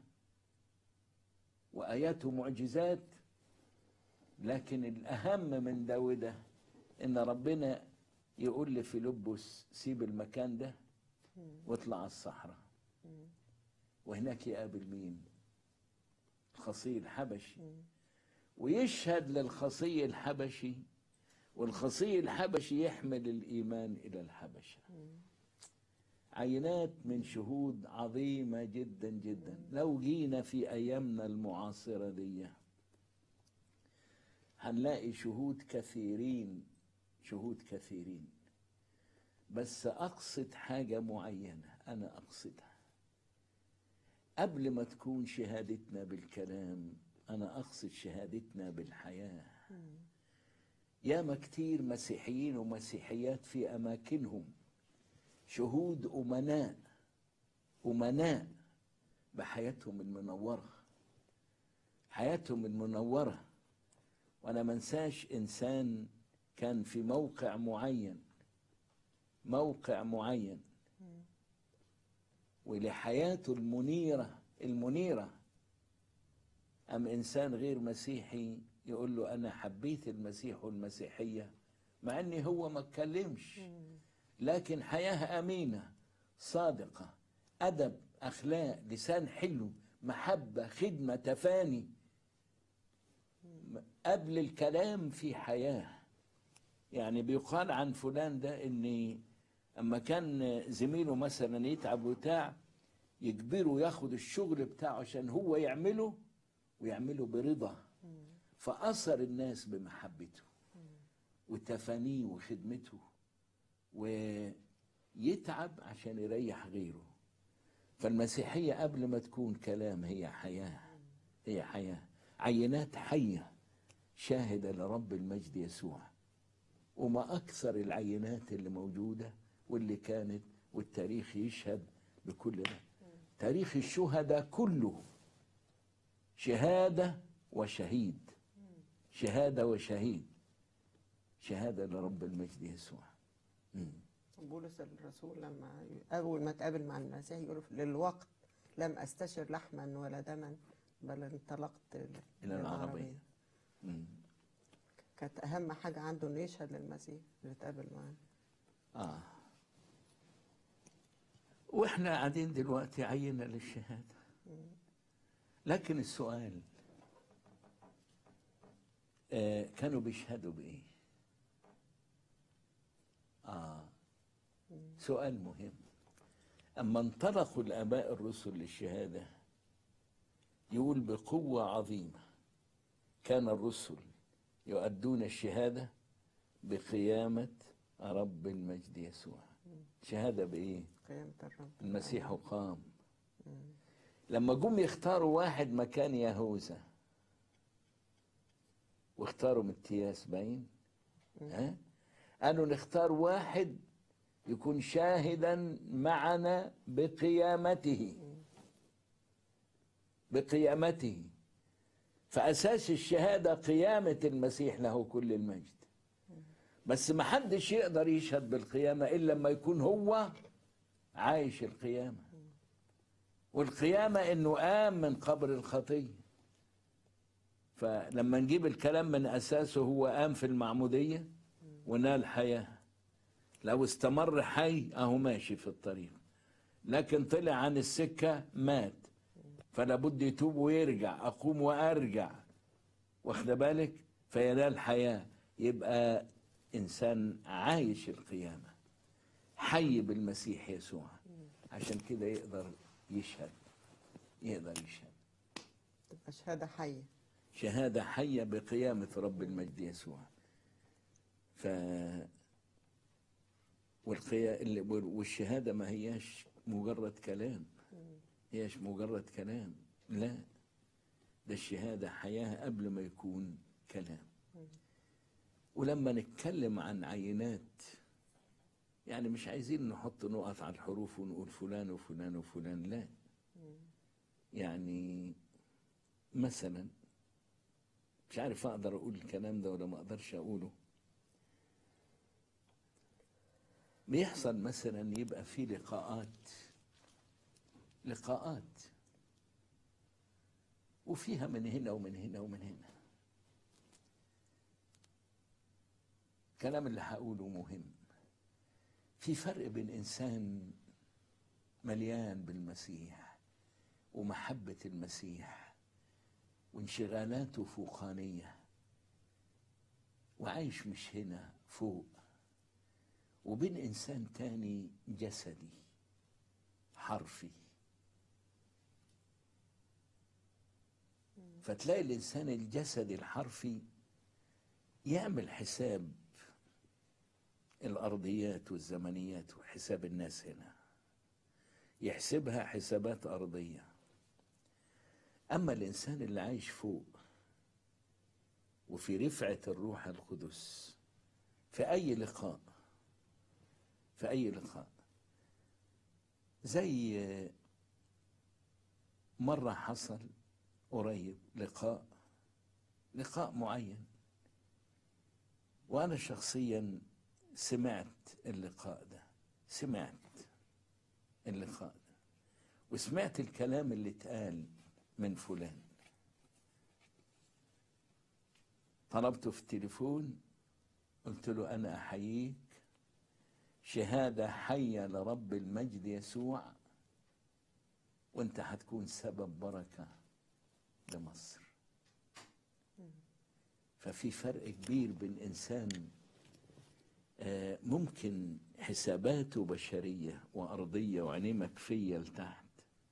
وآيات ومعجزات لكن الأهم من ده وده إن ربنا يقول لفيلبس سيب المكان ده واطلع على الصحراء وهناك يقابل مين الخصي الحبشي ويشهد للخصي الحبشي والخصي الحبشي يحمل الإيمان إلى الحبشة عينات من شهود عظيمة جدا جدا لو جينا في أيامنا المعاصرة دي هنلاقي شهود كثيرين شهود كثيرين بس أقصد حاجة معينة أنا أقصدها قبل ما تكون شهادتنا بالكلام أنا أقصد شهادتنا بالحياة ياما كتير مسيحيين ومسيحيات في أماكنهم شهود أمناء أمناء بحياتهم المنورة حياتهم المنورة وأنا منساش إنسان كان في موقع معين موقع معين ولحياته المنيرة المنيرة أم إنسان غير مسيحي يقول له أنا حبيت المسيح والمسيحية مع إن هو ما اتكلمش لكن حياة أمينة صادقة أدب أخلاق لسان حلو محبة خدمة تفاني قبل الكلام في حياة يعني بيقال عن فلان ده إن أما كان زميله مثلا يتعب وبتاع يجبره ياخد الشغل بتاعه عشان هو يعمله ويعمله برضا فأثر الناس بمحبته وتفانيه وخدمته ويتعب عشان يريح غيره فالمسيحية قبل ما تكون كلام هي حياة هي حياة عينات حية شاهدة لرب المجد يسوع وما أكثر العينات اللي موجودة واللي كانت والتاريخ يشهد بكل ده تاريخ الشهداء كله شهادة وشهيد شهادة وشهيد شهادة لرب المجد يسوع مم. بولس الرسول لما أول ما تقابل مع المسيح يقول للوقت لم أستشر لحما ولا دما بل انطلقت إلى العربية مم. كانت أهم حاجة عنده إنه يشهد للمسيح اللي اتقابل معاه آه وإحنا قاعدين دلوقتي عينة للشهادة لكن السؤال آه كانوا بيشهدوا بإيه؟ آه سؤال مهم أما انطلقوا الآباء الرسل للشهادة يقول بقوة عظيمة كان الرسل يؤدون الشهادة بقيامة رب المجد يسوع شهادة بإيه؟ قيامة الرب المسيح قام لما جم يختاروا واحد مكان يهوذا واختاروا متياس باين ها قالوا نختار واحد يكون شاهدا معنا بقيامته بقيامته فأساس الشهادة قيامة المسيح له كل المجد بس ما حدش يقدر يشهد بالقيامة إلا لما يكون هو عايش القيامة والقيامة إنه قام من قبر الخطية فلما نجيب الكلام من أساسه هو قام في المعمودية ونال حياة لو استمر حي أهو ماشي في الطريق لكن طلع عن السكة مات فلا بد يتوب ويرجع أقوم وأرجع واخد بالك فينال حياة يبقى إنسان عايش القيامة حي بالمسيح يسوع عشان كده يقدر يشهد يقدر يشهد تبقى شهادة حية شهادة حية بقيامة رب المجد يسوع ف والقيا... ال- وال- والشهادة ما هياش مجرد كلام هياش مجرد كلام لا ده الشهادة حياة قبل ما يكون كلام ولما نتكلم عن عينات يعني مش عايزين نحط نقط على الحروف ونقول فلان وفلان وفلان لا يعني مثلا مش عارف اقدر اقول الكلام ده ولا ما اقدرش اقوله بيحصل مثلا يبقى في لقاءات لقاءات وفيها من هنا ومن هنا ومن هنا الكلام اللي هقوله مهم في فرق بين انسان مليان بالمسيح ومحبه المسيح وانشغالاته فوقانيه وعايش مش هنا فوق وبين انسان تاني جسدي حرفي فتلاقي الانسان الجسدي الحرفي يعمل حساب الارضيات والزمنيات وحساب الناس هنا يحسبها حسابات ارضيه اما الانسان اللي عايش فوق وفي رفعه الروح القدس في اي لقاء في اي لقاء زي مره حصل قريب لقاء لقاء معين وانا شخصيا سمعت اللقاء ده سمعت اللقاء ده وسمعت الكلام اللي اتقال من فلان طلبته في التليفون قلت له انا احييك شهاده حيه لرب المجد يسوع وانت هتكون سبب بركه لمصر ففي فرق كبير بين انسان آه، ممكن حساباته بشريه وارضيه وعينيه مكفيه لتحت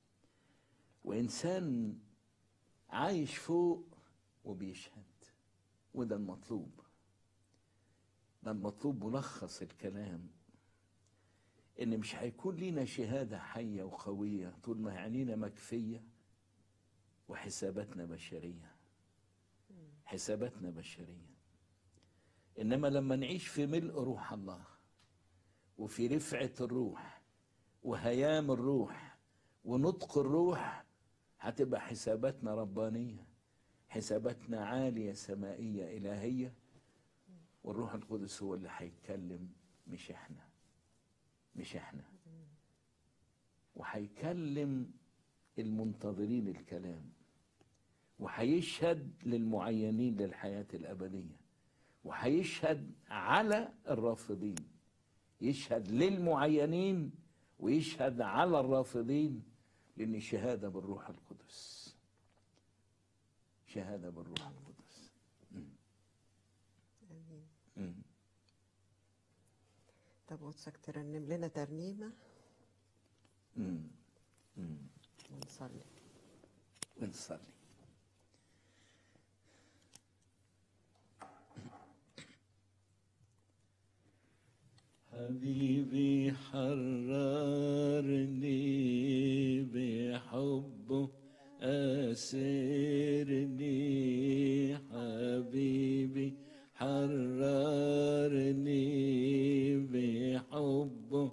وانسان عايش فوق وبيشهد وده المطلوب ده المطلوب ملخص الكلام ان مش هيكون لينا شهاده حيه وقويه طول ما عينينا مكفيه وحساباتنا بشريه حساباتنا بشريه انما لما نعيش في ملء روح الله وفي رفعه الروح وهيام الروح ونطق الروح هتبقى حساباتنا ربانيه حساباتنا عاليه سمائيه الهيه والروح القدس هو اللي هيتكلم مش احنا مش احنا وهيكلم المنتظرين الكلام وهيشهد للمعينين للحياة الأبدية وهيشهد على الرافضين يشهد للمعينين ويشهد على الرافضين لأن شهادة بالروح القدس شهادة بالروح القدس مم. آمين. مم. طب قدسك ترنم لنا ترنيمة مم. مم. ونصلي ونصلي حبيبي حررني بحبه أسرني حبيبي حررني بحبه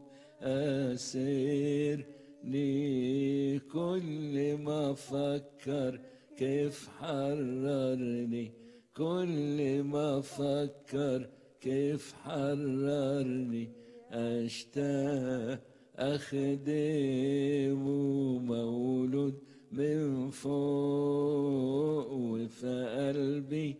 أفكر كيف حررني كل ما أفكر كيف حررني أشتاق أخدم مولود من فوق وفي قلبي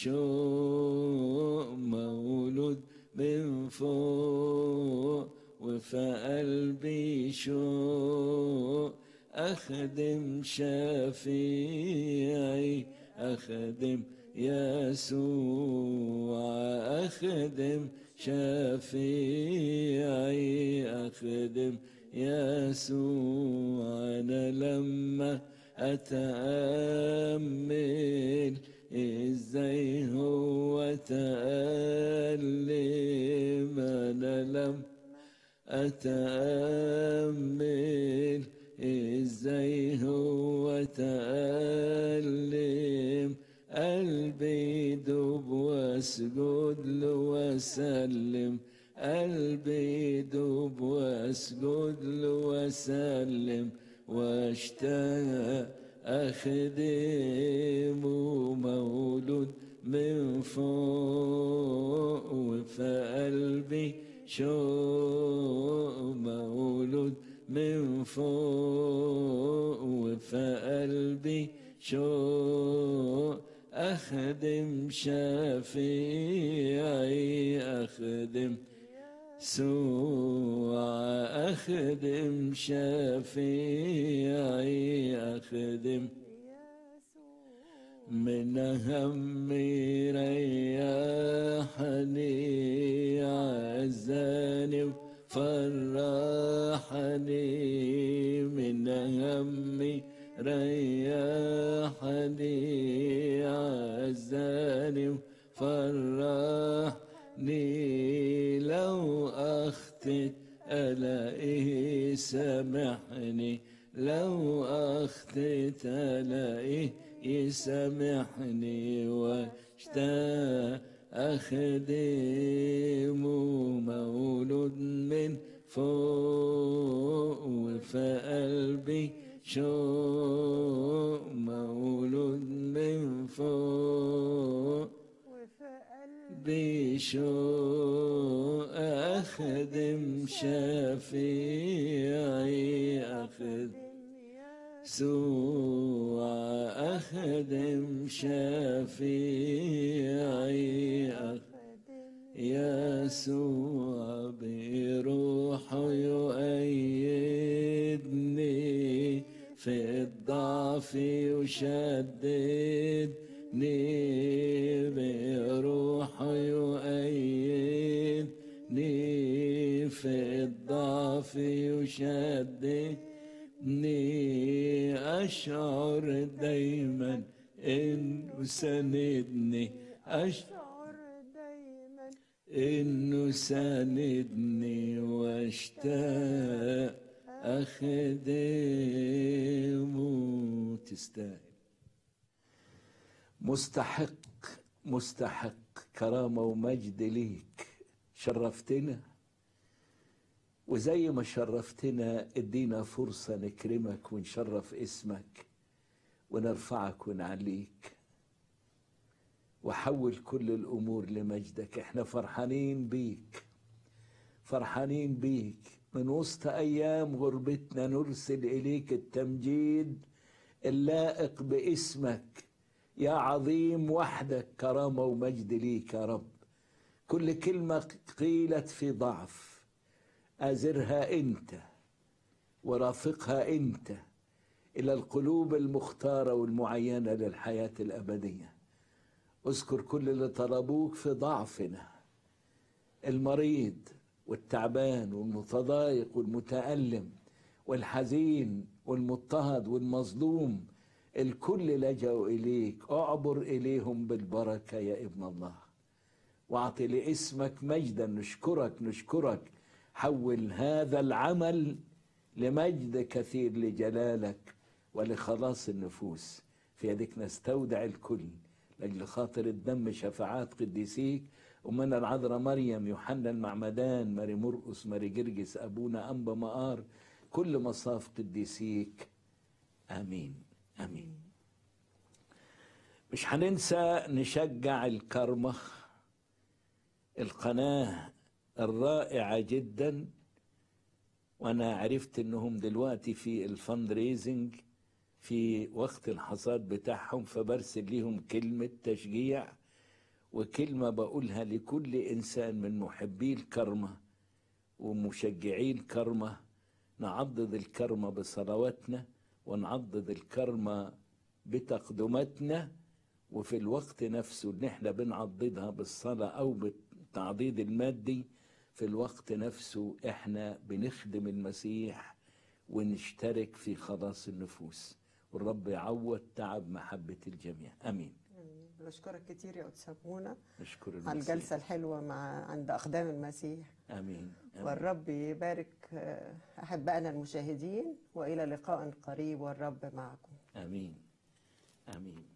شوق مولود من فوق وفي قلبي شوق أخدم شفيعي أخدم يسوع أخدم شفيعي أخدم يسوع أنا لما أتأمل إزاي هو تألم أنا لما أتأمل إزاي هو تألم قلبي يدوب واسجد له واسلم قلبي يدوب واسجد له واسلم واشتاق أخدمه مولود من فوق وفي قلبي شوق مولود من فوق وفي قلبي شوق أخدم شفيعي أخدم سوع أخدم شفيعي أخدم من همي ريحني عزاني وفرحني من همي ريحني عزاني وفرحني لو أخطئت ألاقيه سامحني لو أخطئت ألاقيه يسامحني واشتاق أخدم مولود من فوق وفي قلبي شوق مولود من فوق بشوق أخدم شفيعي أخدم سوع أخدم شفيعي أخدم يسوع بروحه يؤيدني في الضعف يشددني بروحه يؤيدني في الضعف يشددني أشعر دايما إنه سندني أشعر إنه ساندني واشتاق أخدمه تستاهل مستحق مستحق كرامة ومجد ليك شرفتنا وزي ما شرفتنا ادينا فرصة نكرمك ونشرف اسمك ونرفعك ونعليك وحول كل الامور لمجدك احنا فرحانين بيك فرحانين بيك من وسط ايام غربتنا نرسل اليك التمجيد اللائق باسمك يا عظيم وحدك كرامه ومجد ليك يا رب كل كلمه قيلت في ضعف ازرها انت ورافقها انت الى القلوب المختاره والمعينه للحياه الابديه اذكر كل اللي طلبوك في ضعفنا المريض والتعبان والمتضايق والمتألم والحزين والمضطهد والمظلوم الكل لجأوا إليك أعبر إليهم بالبركة يا ابن الله واعطي لاسمك مجدا نشكرك نشكرك حول هذا العمل لمجد كثير لجلالك ولخلاص النفوس في يدك نستودع الكل لأجل خاطر الدم شفاعات قديسيك ومن العذراء مريم يوحنا المعمدان ماري مرقس ماري جرجس أبونا أنبا مقار كل مصاف قديسيك آمين امين مش هننسى نشجع الكرمة القناة الرائعة جدا وانا عرفت انهم دلوقتي في الفند ريزنج في وقت الحصاد بتاعهم فبرسل ليهم كلمة تشجيع وكلمة بقولها لكل إنسان من محبي الكرمة ومشجعي الكرمة نعضد الكرمة بصلواتنا ونعضد الكرمة بتقدماتنا وفي الوقت نفسه اللي احنا بنعضدها بالصلاة أو بالتعضيد المادي في الوقت نفسه احنا بنخدم المسيح ونشترك في خلاص النفوس والرب يعوض تعب محبة الجميع أمين آمين. بنشكرك كتير يا قدس أبونا نشكر على المسيح الجلسة الحلوة مع عند أقدام المسيح آمين آمين. والرب يبارك آه، أحبائنا المشاهدين وإلى لقاء قريب والرب معكم آمين آمين